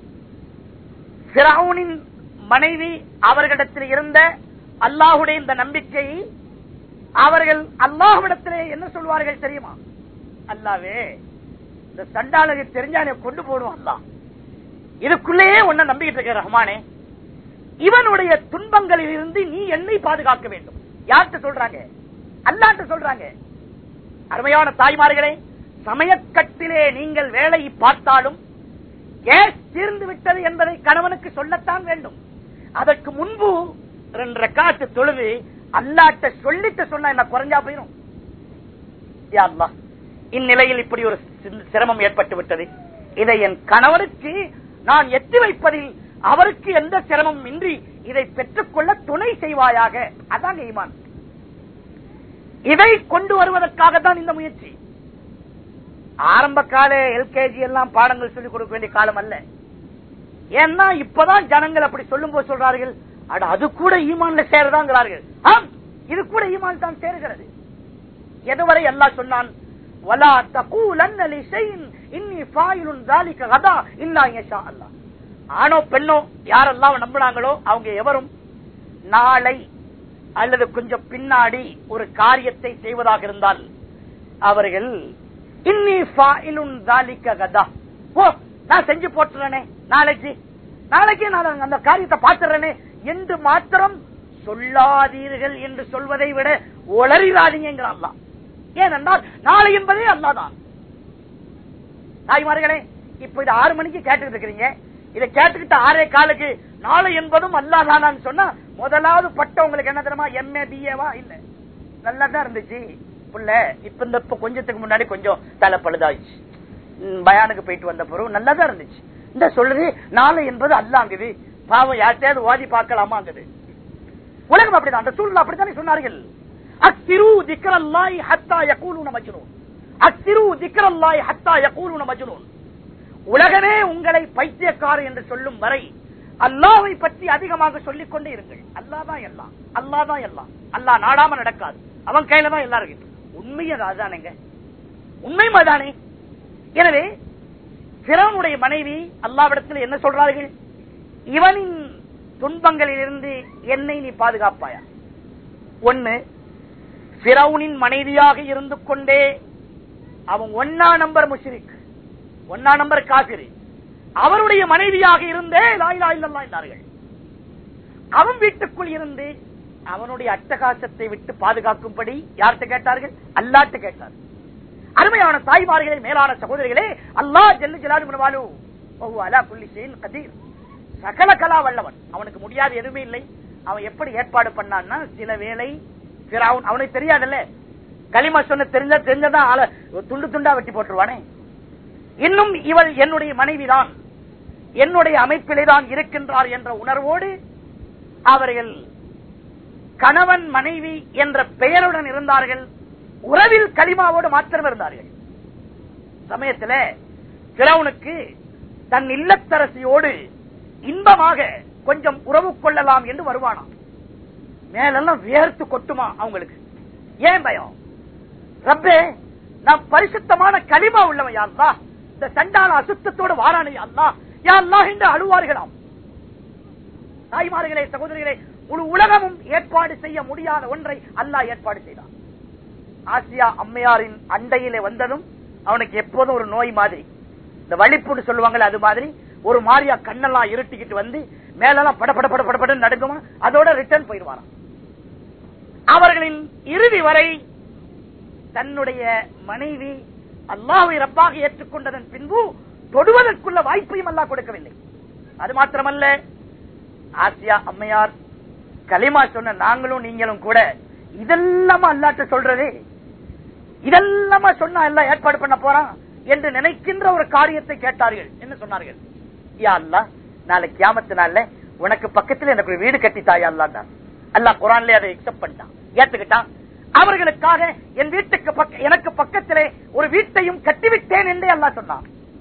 பிராவுனின் மனைவி அவர்களிடத்தில் இருந்த அல்லாஹுடைய இந்த நம்பிக்கை அவர்கள் அல்லாஹ்விடத்திலே என்ன சொல்வார்கள் தெரியுமா அல்லாவே இந்த சண்டாளருக்கு தெரிஞ்சா நீ கொண்டு போடுவோம் அல்லாஹ் இதுக்குள்ளேயே ஒன்ன நம்பிக்கிட்டு இருக்க ரஹ்மானே இவனுடைய துன்பங்களில் இருந்து நீ என்னை பாதுகாக்க வேண்டும் யார்கிட்ட சொல்றாங்க அல்லாட்ட சொல்றாங்க அருமையான தாய்மார்களே சமயக்கட்டிலே நீங்கள் வேலை பார்த்தாலும் கேஸ் தீர்ந்து விட்டது என்பதை கணவனுக்கு சொல்லத்தான் வேண்டும் அதற்கு முன்பு ரெண்டு காட்டு தொழுது அல்லாட்ட சொல்லிட்டு சொன்னா என்ன குறைஞ்சா போயிடும் யா அல்லாஹ், இந்நிலையில் இப்படி ஒரு சி- சிரமம் ஏற்பட்டு விட்டது இதை என் கணவருக்கு நான் எத்தி வைப்பதில் அவருக்கு எந்த சிரமமும் இன்றி இதை பெற்றுக்கொள்ள துணை செய்வாயாக அதான் ஈமான் இதை கொண்டு வருவதற்காக தான் இந்த முயற்சி ஆரம்ப கால எல்கேஜி எல்லாம் பாடங்கள் சொல்லிக் கொடுக்க வேண்டிய காலம் அல்ல ஏன்னா இப்பதான் ஜனங்கள் அப்படி சொல்லும் போது சொல்றார்கள் அட அது கூட ஈமான்ல சேருதாங்கிறார்கள் ஆம் இது கூட ஈமான் தான் சேருகிறது எதுவரை அல்லாஹ் சொன்னான் வலா தகூலன்ன லிஷைஇன் இன்னி ஃபாயிலுன் ذلك غدا இல்லா யஷா அல்லாஹ் ஆணோ பெண்ணோ யாரெல்லாம் நம்புறாங்களோ அவங்க எவரும் நாளை அல்லது கொஞ்சம் பின்னாடி ஒரு காரியத்தை செய்வதாக இருந்தால் அவர்கள் இன்னி ஃபாயிலுன் ذلك غدا ஓ நான் செஞ்சு போட்டுறேனே நாளைக்கு நாளைக்கு நான் அந்த காரியத்தை பார்த்துறேனே என்று மாத்திரம் சொல்லாதீர்கள் என்று சொல்வதை விட ஒளறிடாதீங்க அல்லாஹ் ஏனென்றால் நாளை என்பதே அல்லாதான் தாய்மார்களே இப்ப இது ஆறு மணிக்கு கேட்டுக்கிட்டு இருக்கிறீங்க இதை கேட்டுக்கிட்டு ஆறே காலுக்கு நாளை என்பதும் அல்லாதானான்னு சொன்னா முதலாவது பட்டம் உங்களுக்கு என்ன தெரியுமா எம்ஏ பிஏவா இல்ல நல்லா தான் இருந்துச்சு புள்ள இப்ப இந்த இப்ப கொஞ்சத்துக்கு முன்னாடி கொஞ்சம் தலை பழுதாச்சு ம், பயானுக்கு போயிட்டு வந்த பிறகு நல்லா தான் இருந்துச்சு இந்த சொல்லுது நாளை என்பது அல்லாங்குது பாவம் யார்ட்டையாவது ஓதி பார்க்கலாமாங்குது உலகம் அப்படிதான் அந்த சூழ்நிலை அப்படித்தானே சொன்னார்கள் அக்திரு திக்ரல்லாஹி ஹத்தா யகூலுன மஜ்னூன் அக்திரு திக்ரல்லாஹி ஹத்தா யகூலுன மஜ்னூன் உலகமே உங்களை பைத்தியக்காரர் என்று சொல்லும் வரை அல்லாவை பற்றி அதிகமாக சொல்லிக் கொண்டே இருங்கள் அல்லாதான் எல்லாம் அல்லாதான் எல்லாம் அல்லாஹ் நாடாம நடக்காது அவன் கையில தான் எல்லாம் இருக்கு உண்மை அது அதானேங்க உண்மை அதானே எனவே பிறனுடைய மனைவி அல்லாவிடத்தில் என்ன சொல்றார்கள் இவனின் துன்பங்களில் இருந்து என்னை நீ பாதுகாப்பாயா ஒண்ணு பிறவுனின் மனைவியாக இருந்து கொண்டே அவன் ஒன்னா நம்பர் முஷ்ரிக் ஒன்னா நம்பர் காசிரு அவருடைய மனைவியாக இருந்தே லாயிலா இல்லல்லா என்றார்கள் அவன் வீட்டுக்குள் இருந்து அவனுடைய அட்டகாசத்தை விட்டு பாதுகாக்கும்படி யார்கிட்ட கேட்டார்கள் அல்லாட்டு கேட்டார் அருமையான தாய்மார்களே மேலான சகோதரிகளே அல்லாஹ் ஜல்லு ஜலாலு முனவாலு ஓஹோ அலா புள்ளி செயல் கதீர் சகல கலா வல்லவன் அவனுக்கு முடியாது எதுவுமே இல்லை அவன் எப்படி ஏற்பாடு பண்ணான்னா சில வேளை பிறவுன் அவனுக்கு தெரியாதல்ல களிமா சொன்ன தெரிஞ்சா தெரிஞ்சதான் ஆள துண்டு துண்டா வெட்டி போட்டுருவானே இன்னும் இவள் என்னுடைய மனைவிதான் என்னுடைய அமைப்பிலே தான் இருக்கின்றார் என்ற உணர்வோடு அவர்கள் கணவன் மனைவி என்ற பெயருடன் இருந்தார்கள் உறவில் களிமாவோடு மாத்திரம் இருந்தார்கள் சமயத்துல பிறவுனுக்கு தன் இல்லத்தரசியோடு இன்பமாக கொஞ்சம் உறவு கொள்ளலாம் என்று வருவானாம் மேலெல்லாம் வேர்த்து கொட்டுமா அவங்களுக்கு ஏன் பயம் ரப்பே நான் பரிசுத்தமான களிமா உள்ளவன் யாருலா இந்த சண்டான அசுத்தத்தோடு வாரானே அல்லா யாருலா என்று அழுவார்களாம் தாய்மார்களே சகோதரிகளே முழு உலகமும் ஏற்பாடு செய்ய முடியாத ஒன்றை அல்லாஹ் ஏற்பாடு செய்தான் ஆசியா அம்மையாரின் அண்டையிலே வந்ததும் அவனுக்கு எப்போதும் ஒரு நோய் மாதிரி இந்த வழிப்புன்னு சொல்லுவாங்கல்ல அது மாதிரி ஒரு மாதிரியா கண்ணெல்லாம் இருட்டிக்கிட்டு வந்து மேலெல்லாம் பட பட பட பட பட நடுங்குமா அதோட ரிட்டர்ன் போயிடுவாராம் அவர்களின் இறுதி வரை தன்னுடைய மனைவி அல்லாஹ்வை ரப்பாக ஏற்றுக்கொண்டதன் பின்பு தொடுவதற்குள்ள வாய்ப்பையும் அல்லாஹ் கொடுக்கவில்லை அது மாத்திரமல்ல ஆசியா அம்மையார் களிமா சொன்ன நாங்களும் நீங்களும் கூட இதெல்லாம் அல்லாட்ட சொல்றது இதெல்லாமா சொன்னா எல்லாம் ஏற்பாடு பண்ண போறான் என்று நினைக்கின்ற ஒரு காரியத்தை கேட்டார்கள் என்ன சொன்னார்கள் யா அல்லா நாளை கியாமத்து நாள்ல உனக்கு பக்கத்துல எனக்கு ஒரு வீடு கட்டித்தாயா அல்லா அல்லாஹ் குரான்ல அதை எக்ஸப்ட் பண்ணிட்டான் ஏத்துக்கிட்டான் அவர்களுக்காக என் வீட்டுக்கு பக்க எனக்கு பக்கத்திலே ஒரு வீட்டையும் கட்டிவிட்டேன் என்றே அல்லாஹ் சொன்னான்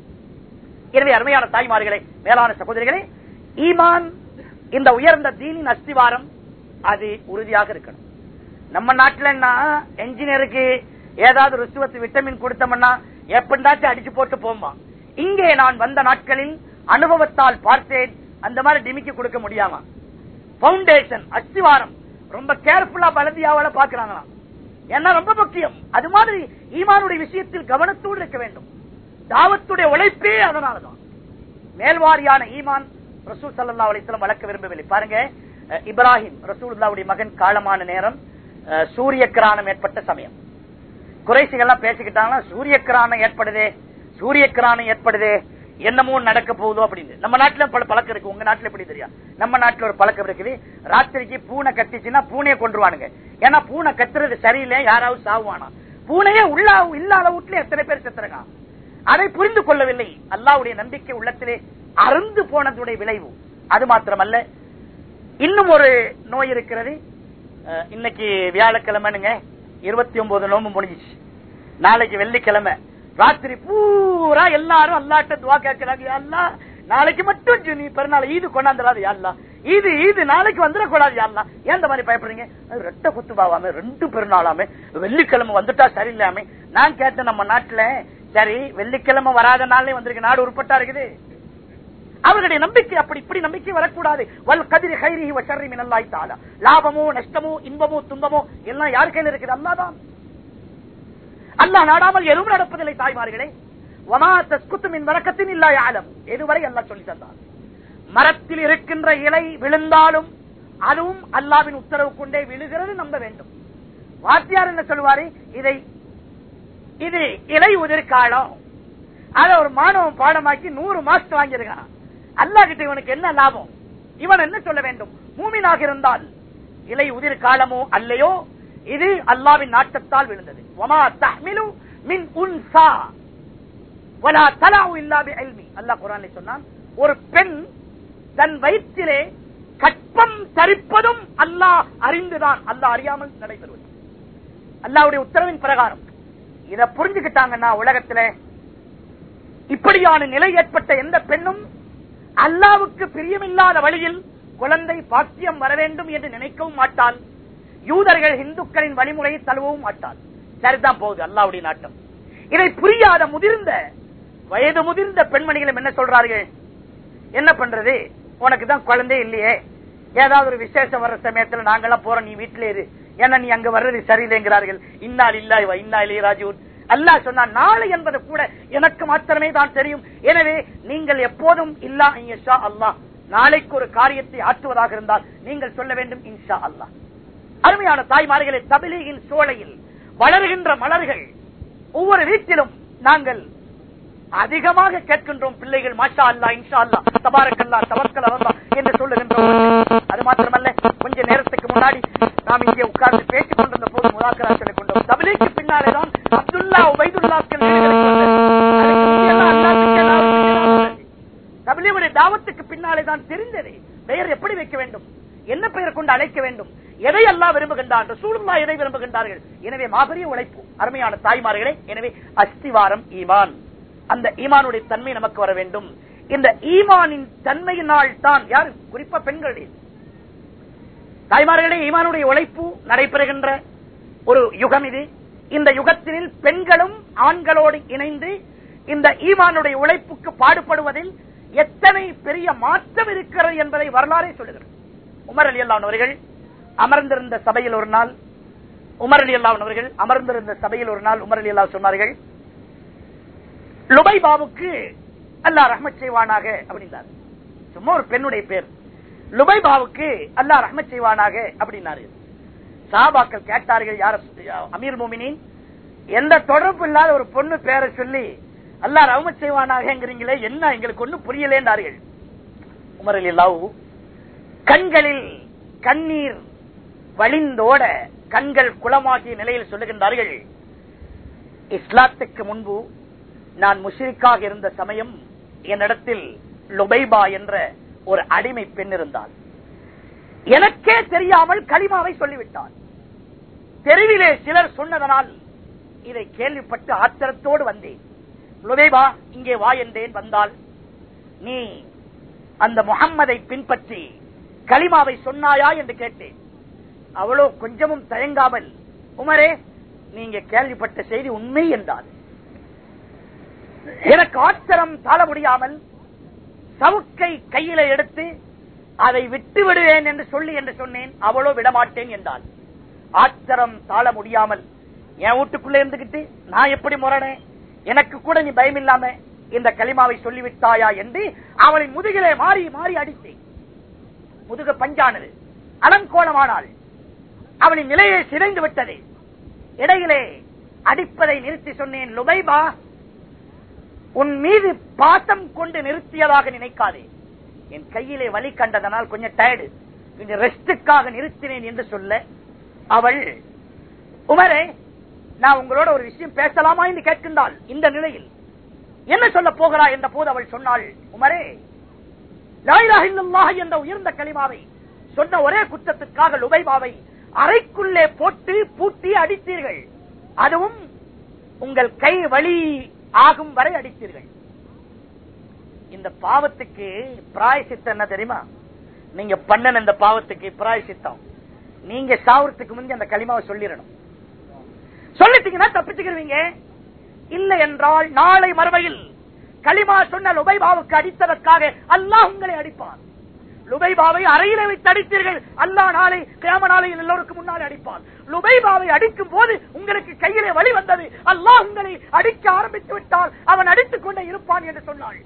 எனவே அருமையான தாய்மார்களே மேலான சகோதரிகளே ஈமான் இந்த உயர்ந்த தீனின் அஸ்திவாரம் அது உறுதியாக இருக்கணும் நம்ம நாட்டுல என்ஜினியருக்கு ஏதாவது ருசுவத்து விட்டமின் கொடுத்தோம்னா எப்படிந்தாச்சும் அடிச்சு போட்டு போமா இங்கே நான் வந்த நாட்களில் அனுபவத்தால் பார்த்தேன் அந்த மாதிரி டிமிக்கி கொடுக்க முடியாம பவுண்டேஷன் அஸ்திவாரம் ரொம்ப கேர்ஃபுல்லா பலதியாவால பாக்குறாங்களாம் ஏன்னா ரொம்ப முக்கியம் அது மாதிரி ஈமானுடைய விஷயத்தில் கவனத்தோடு இருக்க வேண்டும் தாவத்துடைய உழைப்பே அதனாலதான் மேல்வாரியான ஈமான் ரசூல் சல்லா அலிஸ்லாம் வளர்க்க விரும்பவில்லை பாருங்க அஹ், இப்ராஹிம் ரசூலுல்லாவுடைய மகன் காலமான நேரம் அஹ், சூரிய கிரானம் ஏற்பட்ட சமயம் குறைசிகள்லாம் பேசிக்கிட்டாங்கன்னா சூரிய கிரானம் ஏற்படுதே சூரிய கிரானம் ஏற்படுதே என்னமோ நடக்க போகுதோ அப்படின்னு நம்ம நாட்டுல பல பழக்கம் இருக்கு உங்க நாட்டுல எப்படி தெரியும் நம்ம நாட்டுல ஒரு பழக்கம் இருக்குது ராத்திரிக்கு பூனை கத்திச்சுன்னா பூனையை கொண்டுருவானுங்க ஏன்னா பூனை கத்துறது சரியில்லை யாராவது சாவுவானா பூனையே உள்ள இல்லாத வீட்டுல எத்தனை பேர் செத்துருக்கான் அதை புரிந்து கொள்ளவில்லை அல்லாவுடைய நம்பிக்கை உள்ளத்திலே அருந்து போனதுடைய விளைவு அது மாத்திரமல்ல இன்னும் ஒரு நோய் இருக்கிறது அஹ், இன்னைக்கு வியாழக்கிழமைனுங்க இருபத்தி ஒன்பது நோம்பு முடிஞ்சிச்சு நாளைக்கு வெள்ளிக்கிழமை ராத்திரி பூரா எல்லாரும் அல்லாட்ட துவா கேட்கிறாங்க அல்லா நாளைக்கு மட்டும் ஜு- நீ பிறநாள் ஈது கொண்டாந்துடாது யாழ்லா இது இது நாளைக்கு வந்துடக்கூடாது யாழ்லா ஏன் இந்த மாதிரி பயப்படுறீங்க அது ரெட்ட குத்து பாவாம ரெண்டு பெருநாளாமே வெள்ளிக்கிழமை வந்துட்டா சரியில்லாமே நான் கேட்டேன் நம்ம நாட்டுல சரி வெள்ளிக்கிழமை வராத நாளே வந்திருக்கு நாடு உருப்பட்டா இருக்குது அவர்களுடைய நம்பிக்கை அப்படி இப்படி நம்பிக்கை வரக்கூடாது வல் கதிரி கைரி வசரி மினல்லாய் தாலா லாபமோ நஷ்டமோ இன்பமோ துன்பமோ எல்லாம் யார் கையில் இருக்குது அல்லாதான் அல்லாஹ் நாடாமல் எதுவும் நடப்பதில்லை தாய்மார்களே வமா தஸ்குத்து மின் வழக்கத்தின் இல்லா ஆலம் எதுவரை அல்லாஹ் சொல்லி தந்தார் மரத்தில் இருக்கின்ற இலை விழுந்தாலும் அதுவும் அல்லாவின் உத்தரவு கொண்டே விழுகிறது நம்ப வேண்டும் வாத்தியார் என்ன சொல்லுவாரு இதை இது இலை உதிர்காலம் அத ஒரு மாணவன் பாடமாக்கி நூறு மாஸ்டர் வாங்கியிருக்கான் அல்லாஹ் கிட்ட இவனுக்கு என்ன லாபம் இவன் என்ன சொல்ல வேண்டும் மூமினாக இருந்தால் இலை உதிர் காலமோ அல்லையோ இது அல்லாவின் நாட்டத்தால் விழுந்தது வமா தஹ்மிலு மின் உன்சா வலா தலாவு இல்லா பிஇல்மி அல்லாஹ் குர்ஆனிலே சொன்னான் ஒரு பெண் தன் வயிற்றிலே கற்பம் தரிப்பதும் அல்லாஹ் அறிந்துதான் அல்லாஹ் அறியாமல் நடைபெறுவது அல்லாஹ்வுடைய உத்தரவின் பிரகாரம் இத புரிஞ்சுக்கிட்டாங்கன்னா உலகத்துல இப்படியான நிலை ஏற்பட்ட எந்த பெண்ணும் அல்லாவுக்கு பிரியமில்லாத வழியில் குழந்தை பாக்கியம் வர வேண்டும் என்று நினைக்கவும் மாட்டாள் யூதர்கள் இந்துக்களின் வழிமுறையை தழுவவும் மாட்டாள் சரிதான் போகுது அல்லாவுடைய நாட்டம் இதை புரியாத முதிர்ந்த வயது முதிர்ந்த பெண்மணிகளும் என்ன சொல்றார்கள் என்ன பண்றது உனக்கு தான் குழந்தை இல்லையே ஏதாவது ஒரு விசேஷம் வர்ற சமயத்துல நாங்கெல்லாம் போறோம் நீ வீட்டிலே இரு ஏன்னா நீ அங்க வர்றது சரியில்லைங்கிறார்கள் இன்னால் இல்லா இவ இன்னா இல்லையே ராஜூன் அல்லாஹ் சொன்னா நாளை என்பது கூட எனக்கு மாத்திரமே தான் தெரியும் எனவே நீங்கள் எப்போதும் இல்லா இன்ஷா அல்லாஹ் நாளைக்கு ஒரு காரியத்தை ஆற்றுவதாக இருந்தால் நீங்கள் சொல்ல வேண்டும் இன்ஷா அல்லாஹ் அருமையான தாய்மார்களே தபிலீகின் சோலையில் வளர்கின்ற மலர்கள் ஒவ்வொரு வீட்டிலும் நாங்கள் அதிகமாக கேட்கின்றோம் பிள்ளைகள் மாஷா அல்லா இன்ஷா அல்லா தபாரக்கல்லா தவக்கல் அல்லா என்று சொல்லுகின்றோம் அது மாத்திரமல்ல கொஞ்ச நேரத்துக்கு முன்னாடி நாம் இங்கே உட்கார்ந்து பேசிக் கொண்டிருந்த போது முதாக்கரா சொல்லிக் கொண்டோம் தபிலீக்கு பின்னாலே தான் அப்துல்லா உபைதுல்லாக்கள் வீடுகளை கொண்டது. அதுக்கு முந்தியெல்லாம் அல்லாஹ்வுக்கு ஏதாவது பின்னாலே தபிலீவுடைய தாவத்துக்கு பின்னாலே தான் தெரிந்தது பெயர் எப்படி வைக்க வேண்டும் என்ன பெயர் கொண்டு அழைக்க வேண்டும் எதை அல்லாஹ் விரும்புகின்றான் ரசூலுல்லா எதை விரும்புகின்றார்கள் எனவே மாபெரிய உழைப்பு அருமையான தாய்மார்களே எனவே அஸ்திவாரம் ஈமான் அந்த ஈமானுடைய தன்மை நமக்கு வர வேண்டும் இந்த ஈமானின் தன்மையினால் தான் யார் குறிப்பா பெண்களுடைய தாய்மார்களே ஈமானுடைய உழைப்பு நடைபெறுகின்ற ஒரு யுகம் இது இந்த யுகத்தினில் பெண்களும் ஆண்களோடு இணைந்து இந்த ஈமானுடைய உழைப்புக்கு பாடுபடுவதில் எத்தனை பெரிய மாற்றம் இருக்கிறது என்பதை வரலாறே சொல்லுகிறது உமர் அலி அல்லான் அவர்கள் அமர்ந்திருந்த சபையில் ஒரு நாள் உமர் அலி அல்லான் அவர்கள் அமர்ந்திருந்த சபையில் ஒரு நாள் உமர் அலி அல்லா சொன்னார்கள் லுபை பாபுக்கு அல்லாஹ் ரஹ்மத் செய்வானாக அப்படின்னாரு சும்மா ஒரு பெண்ணுடைய பேர் லுபை பாபுக்கு அல்லாஹ் ரஹ்மத் செய்வானாக அப்படின்னாரு சாபாக்கள் கேட்டார்கள் யார அமீர் மோமினின் எந்த தொடர்பு இல்லாத ஒரு பொண்ணு பேரை சொல்லி அல்லாஹ் ரஹ்மத் செய்வானாகங்கிறீங்களே என்ன எங்களுக்கு ஒண்ணும் புரியலேன்றார்கள் உமர் அலி அல்லாஹு கண்களில் கண்ணீர் வழிந்தோட கண்கள் குளமாகிய நிலையில் சொல்லுகின்றார்கள் இஸ்லாத்துக்கு முன்பு நான் முஷ்ரிக்காக இருந்த சமயம் என்னிடத்தில் லுபைபா என்ற ஒரு அடிமை பெண் இருந்தாள் எனக்கே தெரியாமல் களிமாவை சொல்லிவிட்டாள் தெருவிலே சிலர் சொன்னதனால் இதை கேள்விப்பட்டு ஆத்திரத்தோடு வந்தேன் லுபைபா இங்கே வா என்றேன் வந்தால் நீ அந்த முகம்மதை பின்பற்றி களிமாவை சொன்னாயா என்று கேட்டேன் அவளோ கொஞ்சமும் தயங்காமல் உமரே நீங்க கேள்விப்பட்ட செய்தி உண்மை என்றார் எனக்கு ஆத்திரம் தாழ முடியாமல் சவுக்கை கையில எடுத்து அதை விட்டு விடுவேன் என்று சொல்லி என்று சொன்னேன் அவளோ விடமாட்டேன் என்றாள் ஆத்திரம் தாழ முடியாமல் என் வீட்டுக்குள்ள இருந்துகிட்டு நான் எப்படி முரணேன் எனக்கு கூட நீ பயம் இல்லாம இந்த களிமாவை சொல்லிவிட்டாயா என்று அவளை முதுகிலே மாறி மாறி அடித்தேன் முதுக பஞ்சானது அலங்கோலமானாள் அவளின் நிலையை சிதைந்து விட்டது இடையிலே அடிப்பதை நிறுத்தி சொன்னேன் லுபைபா உன் மீது பாசம் கொண்டு நிறுத்தியதாக நினைக்காதே என் கையிலே வலி கண்டதனால் கொஞ்சம் டயர்டு கொஞ்சம் ரெஸ்டுக்காக நிறுத்தினேன் என்று சொல்ல அவள் உமரே நான் உங்களோட ஒரு விஷயம் பேசலாமா என்று கேட்கின்றாள் இந்த நிலையில் என்ன சொல்ல போகிறா என்ற போது அவள் சொன்னாள் உமரே லாயிலாக இல்லல்லாஹ் என்ற உயர்ந்த களிமாவை சொன்ன ஒரே குற்றத்துக்காக லுபைபாவை அறைக்குள்ளே போட்டு பூட்டி அடித்தீர்கள் அதுவும் உங்கள் கை வழி ஆகும் வரை அடித்தீர்கள் இந்த பாவத்துக்கு பிராயசித்தம் என்ன தெரியுமா நீங்க பண்ணன இந்த பாவத்துக்கு பிராயசித்தம் நீங்க சாவறதுக்கு முந்தி அந்த களிமாவை சொல்லிடணும் சொல்லிட்டீங்கன்னா தப்பிச்சுக்கிறீங்க இல்லை என்றால் நாளை மறுமையில் களிமா சொன்ன லுபைபாவுக்கு அடித்ததற்காக அல்லாஹ் உங்களை அடிப்பான் லுபைபாவை அறையில வைத்து அடித்தீர்கள் அல்லாஹ் நாளை கிராம நாளையில் எல்லோருக்கும் முன்னால் அடிப்பான் லுபைபாவை அடிக்கும் போது உங்களுக்கு கையிலே வழி வந்தது அல்லாஹ் உங்களை அடிக்க ஆரம்பித்து விட்டால் அவன் அடித்துக் கொண்டே இருப்பான் என்று சொன்னாள்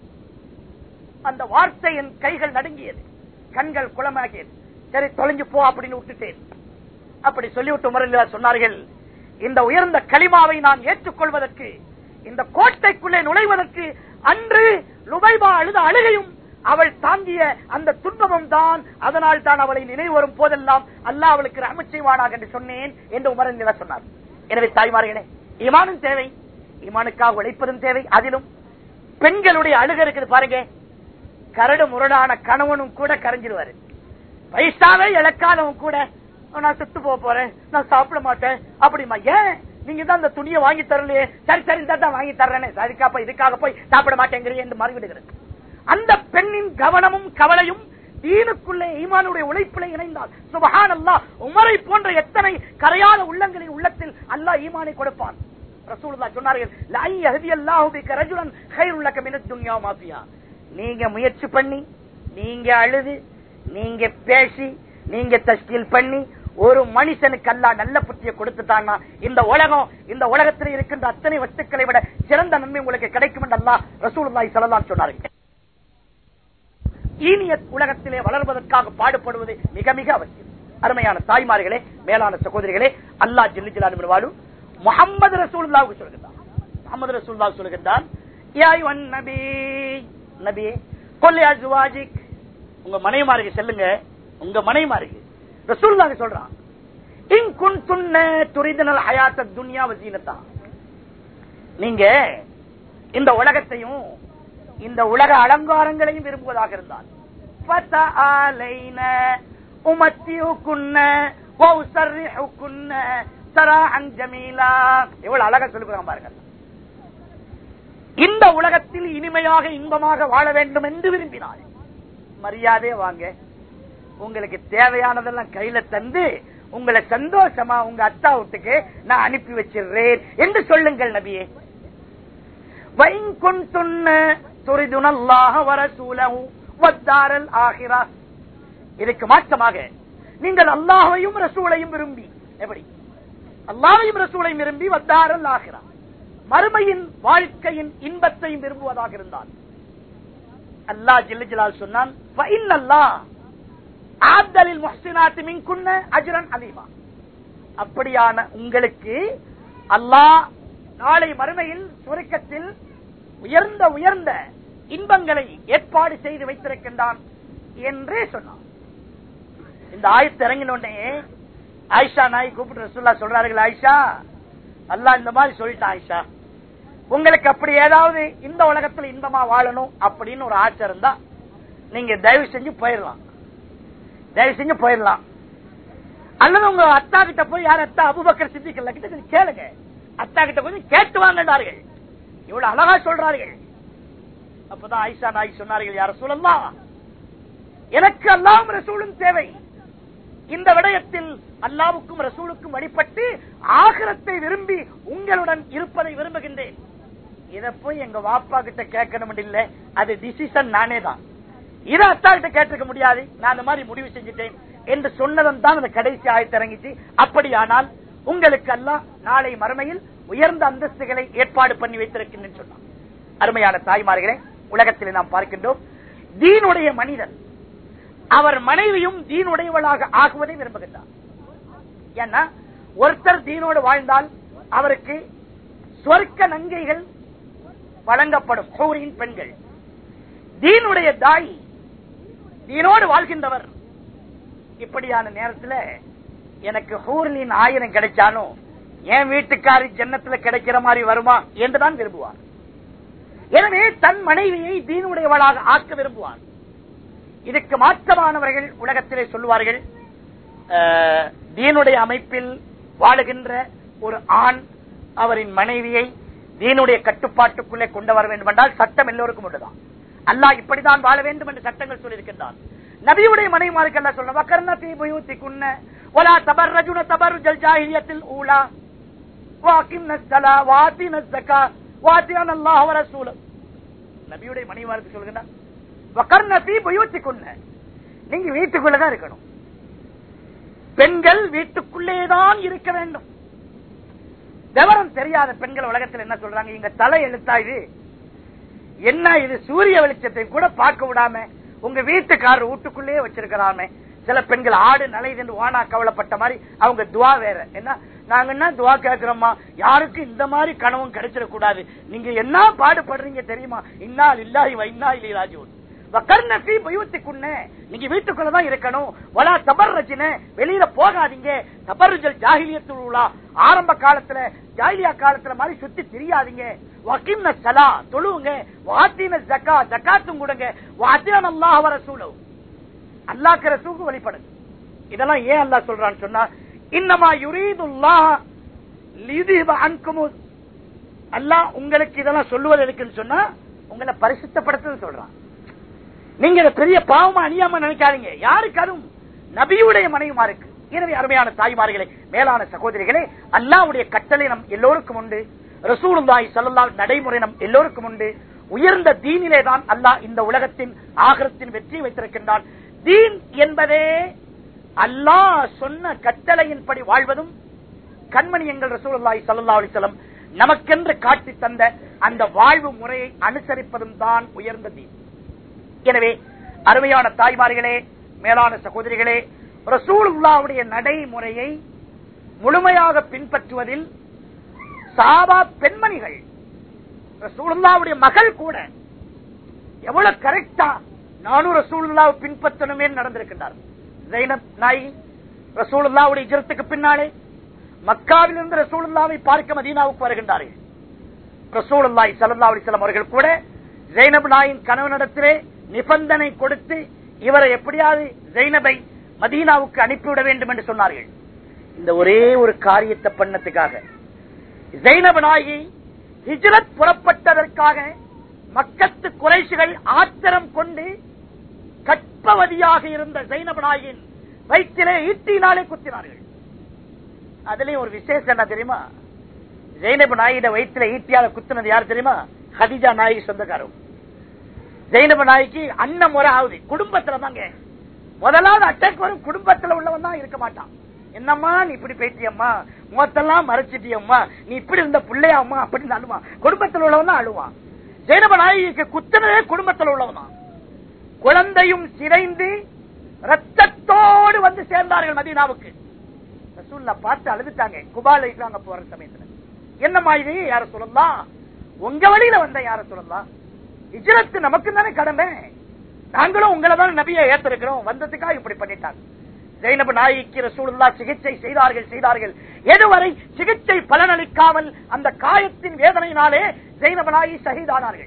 அந்த வார்த்தை என் கைகள் நடுங்கியது கண்கள் குளமாகியது சரி தொலைஞ்சு போ அப்படின்னு விட்டுட்டேன் அப்படி சொல்லிவிட்டு முறையில் சொன்னார்கள் இந்த உயர்ந்த களிமாவை நான் ஏற்றுக்கொள்வதற்கு இந்த கோட்டைக்குள்ளே நுழைவதற்கு அன்று லுபைபா அழுத அழுகையும் அவள் தாங்கிய அந்த துன்பமும் தான் அதனால் தான் அவளை நினைவு வரும் போதெல்லாம் அல்லாஹ் அவளுக்கு ரஹமத் செய்வானாக என்று சொன்னேன் என்று உமரன் நில சொன்னார் எனவே தாய்மார்களே இமானும் தேவை இமானுக்காக உழைப்பதும் தேவை அதிலும் பெண்களுடைய அழுக இருக்குது பாருங்க கரடு முரடான கணவனும் கூட கரைஞ்சிருவாரு வயசாவே இழக்காதவன் கூட நான் செத்து போக போறேன் நான் சாப்பிட மாட்டேன் அப்படிமா ஏன் நீங்க தான் அந்த துணியை வாங்கி தரலையே சரி சரி இந்த தான் வாங்கி தர்றேனே சரிக்காப்ப இதுக்காக போய் சாப்பிட மாட்டேங்கிறீங்க என்று மாறிவிடுகிறது அந்த பெண்ணின் கவனமும் கவலையும் தீனுக்குள்ளே ஈமானுடைய உழைப்பிலே இணைந்தால் சுபஹான் அல்லாஹ் உமரை போன்ற எத்தனை கரையாத உள்ளங்களின் உள்ளத்தில் அல்லாஹ் ஈமானை கொடுப்பான் ரசூலுல்லாஹ் சொன்னார்கள் லா யஹ்தியல்லாஹு பிக ரஜுலன் கைருல் லக மினத் துன்யா மாஃபியா நீங்க முயற்சி பண்ணி நீங்க அழுது நீங்க பேசி நீங்க தஸ்கீல் பண்ணி ஒரு மனுஷனுக்கு அல்லா நல்ல புத்திய கொடுத்துட்டான்னா இந்த உலகம் இந்த உலகத்தில் இருக்கின்ற அத்தனை வஸ்துக்களை விட சிறந்த நன்மை உங்களுக்கு கிடைக்கும் என்று அல்லா ரசூலுல்லாஹி ஸல்லல்லாஹு சொன்னார்கள் ஈனியத் உலகத்திலே வளர்வதற்காக பாடுபடுவது மிக மிக அவசியம் அருமையான தாய்மார்களே மேலான சகோதரிகளே அல்லாஹ் ஜில்லி ஜிலானு வாழு முகமது ரசூலுல்லாவுக்கு சொல்கின்றான் முகமது ரசூல்லா சொல்கின்றான் யா அய்யுஹன் நபி நபி கொல்லை அஸ்வாஜிக் உங்க மனைவிமாருக்கு செல்லுங்க உங்க மனைவிமாருக்கு ரசூலுல்லாஹ் சொல்றான் இன் குன்துன்ன துரிதனல் ஹயாத்த துன்யா வசீனத்தா நீங்க இந்த உலகத்தையும் இந்த உலக அலங்காரங்களையும் விரும்புவதாக இருந்தால் ஃபதஆலைன உமத்தியுக்குன்ன வௌசர்ரிஹுக்குன்ன சராஹன் ஜமீலா எவ்வளவு அழகா சொல்லுகிறான் பாருங்க இந்த உலகத்தில் இனிமையாக இன்பமாக வாழ வேண்டும் என்று விரும்பினார் மரியாதையே வாங்க உங்களுக்கு தேவையானதெல்லாம் கையில தந்து உங்களை சந்தோஷமா உங்க அத்தா வீட்டுக்கு நான் அனுப்பி வச்சிடுறேன் என்று சொல்லுங்கள் நபியே வைங்குன்துன்ன துரிதுனல்லாஹ வரசூலஹு வத்தாரல் ஆகிரா இதுக்கு மாற்றமாக நீங்கள் அல்லாஹையும் ரசூலையும் விரும்பி எப்படி அல்லாஹையும் ரசூலையும் விரும்பி வத்தாரல் ஆகிரா மறுமையின் வாழ்க்கையின் இன்பத்தையும் விரும்புவதாக இருந்தால் அல்லாஹ் ஜில்லு ஜலால் சொன்னான் ஃபஇன்னல்லாஹ் ஆதலில் முஹ்சினாத்தி மின்குன்ன அஜ்ரன் அலீமா அப்படியான உங்களுக்கு அல்லாஹ் நாளை மறுமையில் சுருக்கத்தில் உயர்ந்த உயர்ந்த இன்பங்களை ஏற்பாடு செய்து வைத்திருக்கின்றான் என்றே சொன்னான் இந்த ஆயத்து இறங்கினோடனே ஆயிஷா நாய் கூப்பிட்டு ரசூல்லா சொல்றார்கள் ஆயிஷா அல்லாஹ் இந்த மாதிரி சொல்லிட்டான் ஆயிஷா உங்களுக்கு அப்படி ஏதாவது இந்த உலகத்துல இன்பமா வாழணும் அப்படின்னு ஒரு ஆசை இருந்தா நீங்க தயவு செஞ்சு போயிடலாம் தயவு செஞ்சு போயிடலாம் அல்லது உங்க அத்தா கிட்ட போய் யார் அத்தா அபுபக்கர் சித்திக்கல கிட்ட கொஞ்சம் கேளுங்க அத்தா கிட்ட கொஞ்சம் கேட்டு வாங்கினார்கள் இவ்வளவு அழகா சொல்றார்கள் அப்பதான் ஆயிஷா நாய் சொன்னார்கள் யார சொல்லலாம் எனக்கு அல்லாம் ரசூலும் தேவை இந்த விடயத்தில் அல்லாவுக்கும் ரசூலுக்கும் வழிபட்டு ஆகிரத்தை விரும்பி உங்களுடன் இருப்பதை விரும்புகின்றேன் இத போய் எங்க வாப்பா கிட்ட கேட்கணும் இல்ல அது டிசிஷன் நானே தான் இத அத்தா கிட்ட கேட்டிருக்க முடியாது நான் அந்த மாதிரி முடிவு செஞ்சுட்டேன் என்று சொன்னதன் தான் அந்த கடைசி ஆயத்து இறங்கிச்சு அப்படியானால் உங்களுக்கு எல்லாம் நாளை மறுமையில் உயர்ந்த அந்தஸ்துகளை ஏற்பாடு பண்ணி வைத்திருக்கின்றேன் சொன்னான் அருமையான தாய்மார்களே உலகத்தில் நாம் பார்க்கின்றோம் தீனுடைய மனிதன் அவர் மனைவியும் தீனுடையவளாக ஆகுவதை விரும்புகின்றார் ஏன்னா ஒருத்தர் தீனோடு வாழ்ந்தால் அவருக்கு சொர்க்க நங்கைகள் வழங்கப்படும் ஹூரின் பெண்கள் தீனுடைய தாய் தீனோடு வாழ்கின்றவர் இப்படியான நேரத்தில் எனக்கு ஹூர்லின் ஆயிரம் கிடைச்சாலும் என் வீட்டுக்காரி ஜன்னத்துல கிடைக்கிற மாதிரி வருமா என்றுதான் விரும்புவார் எனவே தன் மனைவியை தீனுடையவளாக ஆக்க விரும்புவார் இதுக்கு மாற்றமானவர்கள் உலகத்திலே சொல்லுவார்கள் அஹ், தீனுடைய அமைப்பில் வாழுகின்ற ஒரு ஆண் அவரின் மனைவியை தீனுடைய கட்டுப்பாட்டுக்குள்ளே கொண்டு வர வேண்டும் என்றால் சட்டம் எல்லோருக்கும் உண்டுதான் அல்லாஹ் இப்படிதான் வாழ வேண்டும் என்று சட்டங்கள் சொல்லியிருக்கின்றான் நபியுடைய மனைவிமாருக்கு எல்லாம் சொல்ல வக்கர்ன தீ புயூத்தி குன்ன ஒலா தபர் ரஜுன தபர் ஜல் ஜாஹிலியத்தில் ஊலா வாக்கிம் நஸ்தலா வாத்தி நஸ்தகா வாத்தியான் அல்லாஹ் வரசூல நபியுடைய மனைவிமாருக்கு சொல்லுகிறார் வக்கர்ன தீ புயூத்தி குன்ன நீங்க வீட்டுக்குள்ளதான் இருக்கணும் பெண்கள் வீட்டுக்குள்ளேதான் இருக்க வேண்டும் விவரம் தெரியாத பெண்கள் உலகத்தில் என்ன சொல்றாங்க இங்க தலை எழுத்தா இது என்ன இது சூரிய வெளிச்சத்தை கூட பார்க்க விடாம உங்க வீட்டுக்காரர் வீட்டுக்குள்ளேயே வச்சிருக்கிறாமே சில பெண்கள் ஆடு நலைது என்று வானா கவலைப்பட்ட மாதிரி அவங்க துவா வேற என்ன நாங்க என்ன துவா கேட்கிறோமா யாருக்கும் இந்த மாதிரி கனவும் கிடைச்சிடக் கூடாது நீங்க என்ன பாடுபடுறீங்க தெரியுமா இன்னால் இல்லாஹி வைனா இல்லை ராஜூன் வக்கர்ணி பயுத்திக்குன்னு நீங்க வீட்டுக்குள்ளதான் இருக்கணும் வலா தபர் ரச்சின வெளியில போகாதீங்க தபருஜல் ஜாகிலியத்துள்ளா ஆரம்ப காலத்துல ஜாகிலியா காலத்துல மாதிரி சுத்தி தெரியாதீங்க வக்கிம்ன சலா தொழுவுங்க வாத்தின ஜக்கா ஜக்காத்தும் கொடுங்க வாத்தியான் அல்லாஹ் வர சூழவு அல்லாஹ் ரசூக்கு வழிபடுங்க இதெல்லாம் ஏன் அல்லாஹ் சொல்றான்னு சொன்னா இன்னமா யுரீதுல்லாஹ் லியுதிப அன்குமு அல்லாஹ் உங்களுக்கு இதெல்லாம் சொல்லுவது எதுக்குன்னு சொன்னா உங்களை பரிசுத்தப்படுத்துறது சொல்றான் நீங்க இதை பெரிய பாவமா அணியாம நினைக்காதீங்க யாருக்காரும் நபியுடைய மனைவிமாருக்கு எனவே அருமையான தாய்மார்களே மேலான சகோதரிகளே அல்லாவுடைய கட்டளை நம் எல்லோருக்கும் உண்டு ரசூலுல்லாஹி ஸல்லல்லாஹு நடைமுறை நம் எல்லோருக்கும் உண்டு உயர்ந்த தீனிலே தான் அல்லாஹ் இந்த உலகத்தின் ஆகரத்தின் வெற்றி வைத்திருக்கின்றான் தீன் என்பதே அல்லாஹ் சொன்ன கட்டளையின்படி வாழ்வதும் கண்மணி எங்கள் ரசூலுல்லாஹி ஸல்லல்லாஹு அலைஹி வஸல்லம் நமக்கென்று காட்டி தந்த அந்த வாழ்வு முறையை அனுசரிப்பதும் தான் உயர்ந்த தீன் எனவே அருமையான தாய்மார்களே மேலான சகோதரிகளே ரசூலுல்லாவுடைய நடைமுறையை முழுமையாக பின்பற்றுவதில் சாபா பெண்மணிகள் ரசூலுல்லாவுடைய மகள் கூட எவ்வளவு கரெக்டா நானும் ரசூலுல்லாவை பின்பற்றணுமே நடந்திருக்கின்றார் ஜைனப் நாயகி ரசூலுல்லாவுடைய இஜரத்துக்கு பின்னாலே மக்காவில் இருந்து ரசூலுல்லாவை பார்க்க மதீனாவுக்கு வருகின்றார்கள் ரசூலுல்லாய் சல்லா அலிஸ்லாம் அவர்கள் கூட ஜெய்னப் நாயின் கணவனிடத்திலே நிபந்தனை கொடுத்து இவரை எப்படியாவது ஜெய்னபை மதீனாவுக்கு அனுப்பிவிட வேண்டும் என்று சொன்னார்கள் இந்த ஒரே ஒரு காரியத்தை பண்ணத்துக்காக ஜெய்னப் நாயகி ஹிஜ்ரத் புறப்பட்டதற்காக மக்கத்து குறைசுகள் ஆத்திரம் கொண்டு கற்பவதியாக இருந்த ஜெய்னப் நாயின் வயிற்றிலே ஈட்டினாலே குத்தினார்கள் அதுலயும் ஒரு விசேஷம் என்ன தெரியுமா ஜெயினபு நாயிட வயிற்றுல ஈட்டியால குத்துனது யார் தெரியுமா ஹதிஜா நாயகி சொந்தக்காரம் ஜெயினபு நாய்க்கு அண்ணன் முறை ஆகுது குடும்பத்துல தாங்க முதலாவது அட்டாக் வரும் குடும்பத்துல உள்ளவன் தான் இருக்க மாட்டான் என்னம்மா நீ இப்படி பேசியம்மா முகத்தெல்லாம் மறைச்சிட்டியம்மா நீ இப்படி இருந்த பிள்ளையாம்மா அப்படின்னு அழுவான் குடும்பத்தில் உள்ளவன் தான் அழுவான் ஜெயினப நாயகிக்கு குத்துனதே குடும்பத்தில் உள்ளவன் தான் குழந்தையும் சிதைந்து ரத்தத்தோடு வந்து சேர்ந்தார்கள் மதீனாவுக்கு ரசூல்லா பார்த்து அழுதுட்டாங்க குபால இருக்காங்க போற சமயத்துல என்னம்மா இது யார சொல்லலாம் உங்க வழியில வந்த யார சொல்லலாம் இஜரத்து நமக்கு தானே கடமை நாங்களும் உங்களை தான் நபியை ஏத்திருக்கிறோம் வந்ததுக்காக இப்படி பண்ணிட்டாங்க ஜெயினபு நாயிக்கு ரசூலுல்லா சிகிச்சை செய்தார்கள் செய்தார்கள் எதுவரை சிகிச்சை பலனளிக்காமல் அந்த காயத்தின் வேதனையினாலே ஜெயினபு நாயி ஷஹீதானார்கள்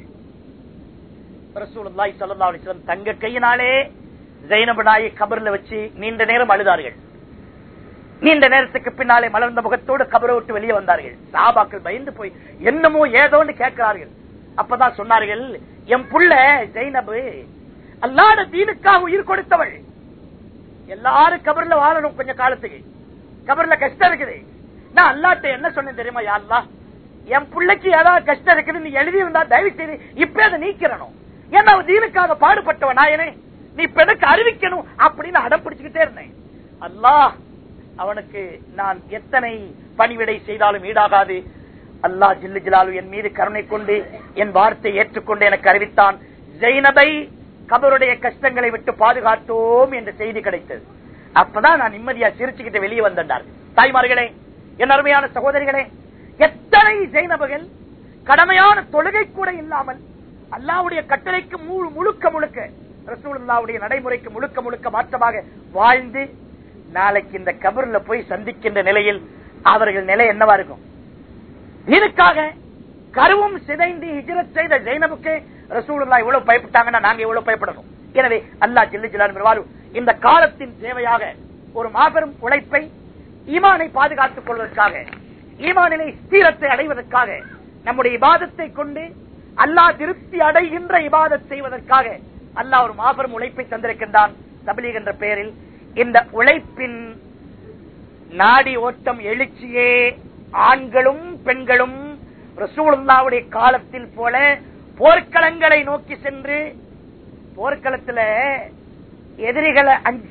ரசூலுல்லாஹி ஸல்லல்லாஹு அலைஹி வஸல்லம் தங்க கையினாலே ஜெயினபு நாயி கபர்ல வச்சு நீண்ட நேரம் அழுதார்கள் நீண்ட நேரத்துக்கு பின்னாலே மலர்ந்த முகத்தோடு கபரை விட்டு வெளியே வந்தார்கள் சாபாக்கள் பயந்து போய் என்னமோ ஏதோன்னு கேட்கிறார்கள் அப்பதான் சொன்னார்கள் என் புள்ள ஜெயினபு அல்லாத தீனுக்காக உயிர் கொடுத்தவள் எல்லாரும் கபர்ல வாழணும் கொஞ்ச காலத்துக்கு கபர்ல கஷ்டம் இருக்குது நான் அல்லாட்ட என்ன சொன்னேன் தெரியுமா யாருலா என் பிள்ளைக்கு ஏதாவது கஷ்டம் இருக்குது நீ எழுதி இருந்தா தயவு செய்து இப்ப அதை நீக்கிறணும் ஏன்னா அவன் தீனுக்காக பாடுபட்டவன் நாயனே நீ இப்ப எனக்கு அறிவிக்கணும் அப்படின்னு அடம் பிடிச்சுக்கிட்டே இருந்தேன் அல்லாஹ் அவனுக்கு நான் எத்தனை பணிவிடை செய்தாலும் ஈடாகாது அல்லாஹ் ஜில்லு ஜிலாலு என் மீது கருணை கொண்டு என் வார்த்தை ஏற்றுக்கொண்டு எனக்கு அறிவித்தான் ஜெயினபை கபருடைய கஷ்டங்களை விட்டு பாதுகாத்தோம் என்ற செய்தி கிடைத்தது அப்பதான் நான் நிம்மதியா சிரிச்சுக்கிட்டு வெளியே வந்தார் தாய்மார்களே என் அருமையான சகோதரிகளே எத்தனை ஜெயினபர்கள் கடமையான தொழுகை கூட இல்லாமல் அல்லாவுடைய கட்டளைக்கு முழு- முழுக்க முழுக்க ரசூலுல்லாவுடைய நடைமுறைக்கு முழுக்க முழுக்க மாற்றமாக வாழ்ந்து நாளைக்கு இந்த கபர்ல போய் சந்திக்கின்ற நிலையில் அவர்கள் நிலை என்னவா இருக்கும் இதுக்காக கருவும் சிதைந்து ஹிஜரத் செய்த ஜெயினபுக்கு ரசூலுல்லாஹ் இவ்வளவு பயப்பட்டாங்கன்னா நாங்க எவ்வளவு பயப்படணும் எனவே அல்லாஹ் ஜில்லு ஜிலான் இந்த காலத்தின் தேவையாக ஒரு மாபெரும் உழைப்பை ஈமானை பாதுகாத்துக் கொள்வதற்காக ஈமானினை ஸ்தீரத்தை அடைவதற்காக நம்முடைய இபாதத்தை கொண்டு அல்லாஹ் திருப்தி அடைகின்ற இபாதத் செய்வதற்காக அல்லாஹ் ஒரு மாபெரும் உழைப்பை தந்திருக்கின்றான் தபிலீக் என்ற பெயரில் இந்த உழைப்பின் நாடி ஓட்டம் எழுச்சியே ஆண்களும் பெண்களும் ரசூலுல்லாவுடைய காலத்தில் போல போர்க்களங்களை நோக்கி சென்று போர்க்களத்துல எதிரிகளை அஞ்சி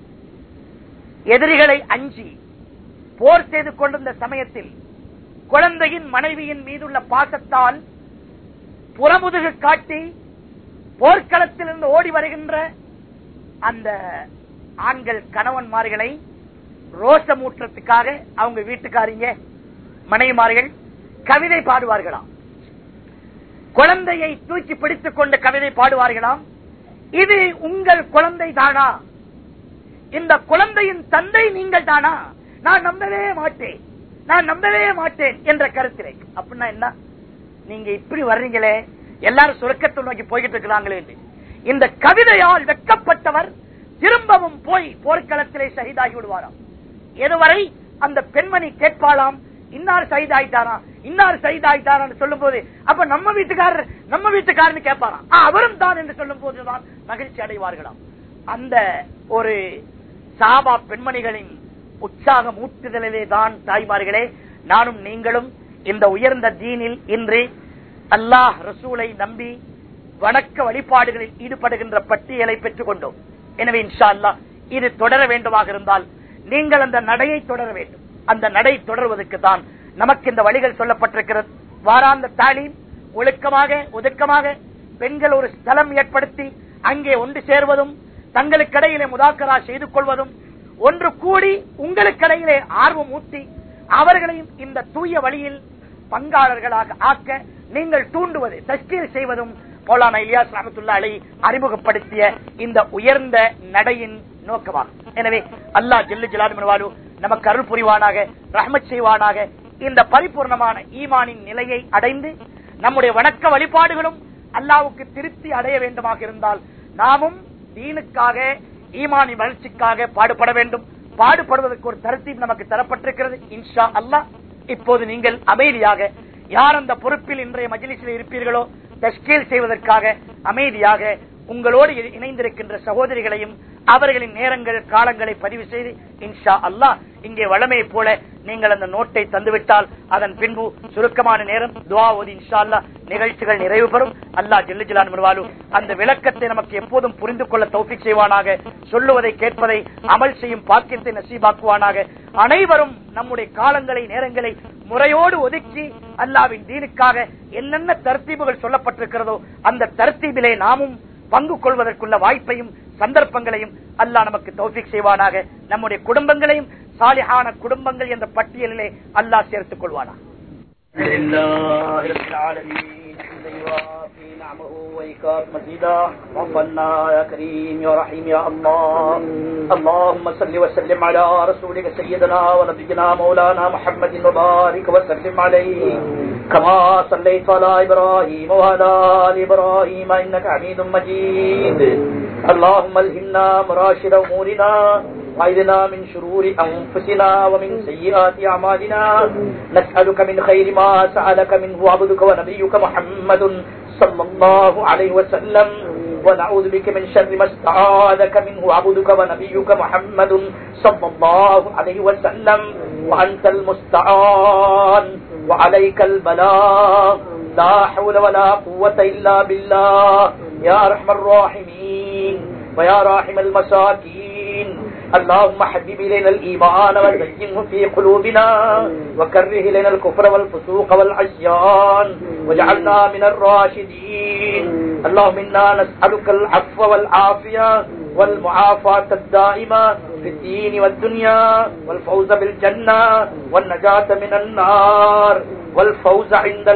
எதிரிகளை அஞ்சி போர் செய்து கொண்டிருந்த சமயத்தில் குழந்தையின் மனைவியின் மீதுள்ள பாசத்தால் புறமுதுகு காட்டி போர்க்களத்திலிருந்து ஓடி வருகின்ற அந்த ஆண்கள் கணவன்மார்களை ரோஷமூற்றத்துக்காக அவங்க வீட்டுக்காரிங்க மனைவிமார்கள் கவிதை பாடுவார்களாம் குழந்தையை தூக்கி பிடித்துக் கொண்டு கவிதை பாடுவார்களாம் இது உங்கள் குழந்தை தானா இந்த குழந்தையின் தந்தை நீங்கள் தானா நான் நம்பவே மாட்டேன் நான் நம்பவே மாட்டேன் என்ற கருத்திலே அப்படின்னா என்ன நீங்க இப்படி வர்றீங்களே எல்லாரும் சுரக்கத்தை நோக்கி போய்கிட்டு இருக்கிறாங்களே என்று. இந்த கவிதையால் வெட்கப்பட்டவர் திரும்பவும் போய் போர்க்களத்திலே ஷஹீதாகி விடுவாராம் எதுவரை அந்த பெண்மணி கேட்பாளாம் இன்னார் சைதாயிட்டாரா இன்னார் சைதாயிட்டாரான்னு சொல்லும் போது அப்ப நம்ம வீட்டுக்காரர் நம்ம வீட்டுக்காரன்னு கேட்பாராம் ஆ, அவரும் தான் என்று சொல்லும் போதுதான் மகிழ்ச்சி அடைவார்களாம் அந்த ஒரு சாபா பெண்மணிகளின் உற்சாகம் ஊட்டுதலிலே தான் தாய்மார்களே நானும் நீங்களும் இந்த உயர்ந்த தீனில் இன்று அல்லாஹ் ரசூலை நம்பி வணக்க வழிபாடுகளில் ஈடுபடுகின்ற பட்டியலை பெற்றுக் கொண்டோம் எனவே இன்ஷா அல்லாஹ் இது தொடர வேண்டுமாக இருந்தால் நீங்கள் அந்த நடையை தொடர வேண்டும் அந்த நடை தொடர்வதற்கு தான் நமக்கு இந்த வழிகள் சொல்லப்பட்டிருக்கிறது வாராந்த தாலீம் ஒழுக்கமாக ஒதுக்கமாக பெண்கள் ஒரு ஸ்தலம் ஏற்படுத்தி அங்கே ஒன்று சேர்வதும் தங்களுக்கிடையிலே முதாக்கரா செய்து கொள்வதும் ஒன்று கூடி உங்களுக்கிடையிலே ஆர்வம் ஊட்டி அவர்களையும் இந்த தூய வழியில் பங்காளர்களாக ஆக்க நீங்கள் தூண்டுவது தஸ்கீல் செய்வதும் மௌலானா இலியாஸ் ரஹமத்துல்லா அலை அறிமுகப்படுத்திய இந்த உயர்ந்த நடையின் நோக்கமாகும் எனவே அல்லாஹ் ஜெல்லு ஜலாலு நமக்கு அருள் புரிவானாக ரஹ்மத் செய்வானாக இந்த பரிபூர்ணமான ஈமானின் நிலையை அடைந்து நம்முடைய வணக்க வழிபாடுகளும் அல்லாவுக்கு திருப்தி அடைய வேண்டுமாக இருந்தால் நாமும் தீனுக்காக ஈமானின் வளர்ச்சிக்காக பாடுபட வேண்டும் பாடுபடுவதற்கு ஒரு தரத்தீப் நமக்கு தரப்பட்டிருக்கிறது இன்ஷா அல்லாஹ் இப்போது நீங்கள் அமைதியாக யார் அந்த பொறுப்பில் இன்றைய மஜிலிசில் இருப்பீர்களோ தஸ்கீல் செய்வதற்காக அமைதியாக உங்களோடு இணைந்திருக்கின்ற சகோதரிகளையும் அவர்களின் நேரங்கள் காலங்களை பதிவு செய்து இன்ஷா அல்லாஹ் இங்கே வளமையை போல நீங்கள் அந்த நோட்டை தந்துவிட்டால் அதன் பின்பு சுருக்கமான நேரம் துவா ஓதி இன்ஷா அல்லா நிகழ்ச்சிகள் நிறைவு பெறும் அல்லாஹ் ஜெல்லு ஜலான் முருவாலு அந்த விளக்கத்தை நமக்கு எப்போதும் புரிந்து கொள்ள தௌஃபிக் செய்வானாக சொல்லுவதை கேட்பதை அமல் செய்யும் பாக்கியத்தை நசீபாக்குவானாக அனைவரும் நம்முடைய காலங்களை நேரங்களை முறையோடு ஒதுக்கி அல்லாவின் தீனுக்காக என்னென்ன தர்த்தீபுகள் சொல்லப்பட்டிருக்கிறதோ அந்த தர்த்தீபிலே நாமும் பங்கு கொள்வதற்குள்ள வாய்ப்பையும் சந்தர்ப்பங்களையும் அல்லாஹ் நமக்கு தௌஃபிக் செய்வானாக நம்முடைய குடும்பங்களையும் சாலிஹான குடும்பங்கள் என்ற பட்டியலிலே அல்லாஹ் சேர்த்துக் கொள்வானா لله رب العالمين حمدا يوافي نعمه ويكاف مزيدا وفنا يا كريم يا رحيم يا الله اللهم صل وسلم على رسولك سيدنا ونبينا مولانا محمد وبارك وسلم عليه كما صليت على ابراهيم وعلى ال ابراهيم انك حميد مجيد اللهم الهمنا مراشد امورنا وعيدنا من شرور أنفسنا ومن سيئات أعمالنا نسألك من خير ما سألك منه عبدك ونبيك محمد صلى الله عليه وسلم ونعوذ بك من شر ما استعاذك منه عبدك ونبيك محمد صلى الله عليه وسلم وأنت المستعان وعليك البلاغ لا حول ولا قوة إلا بالله يا أرحم الراحمين ويا راحم المساكين اللهم حبب إلينا الإيمان وزينه في قلوبنا وكره إلينا الكفر والفسوق والعصيان واجعلنا من الراشدين اللهم إنا نسألك العفو والعافية والمعافاة الدائمة في الدين والدنيا والفوز بالجنة والنجاة من النار والفوز عند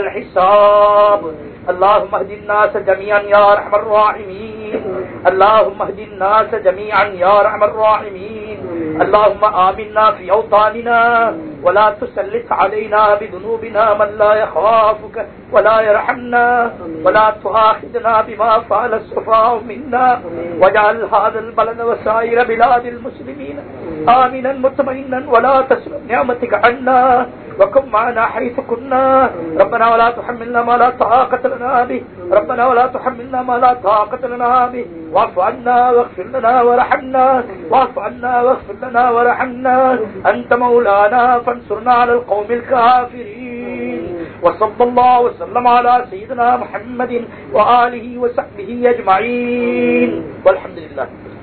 الحساب اللهم اهد الناس جميعا يا ارحم الراحمين اللهم اهد الناس جميعا يا ارحم الراحمين اللهم آمنا في أوطاننا ولا تسلط علينا بذنوبنا من لا يخافك ولا يرحمنا ولا تؤاخذنا بما فعل السفهاء منا واجعل هذا البلد وسائر بلاد المسلمين آمنا مطمئنا ولا تسلم نعمتك عنا وكن معنا حيث كنا ربنا ولا تحملنا ما لا طاقة لنا به ربنا ولا تحملنا ما لا طاقة لنا به واعف عنا واغفر لنا وارحمنا واعف عنا واغفر لنا وارحمنا أنت مولانا فانصرنا على القوم الكافرين وصلى الله وسلم على سيدنا محمد وآله وصحبه أجمعين والحمد لله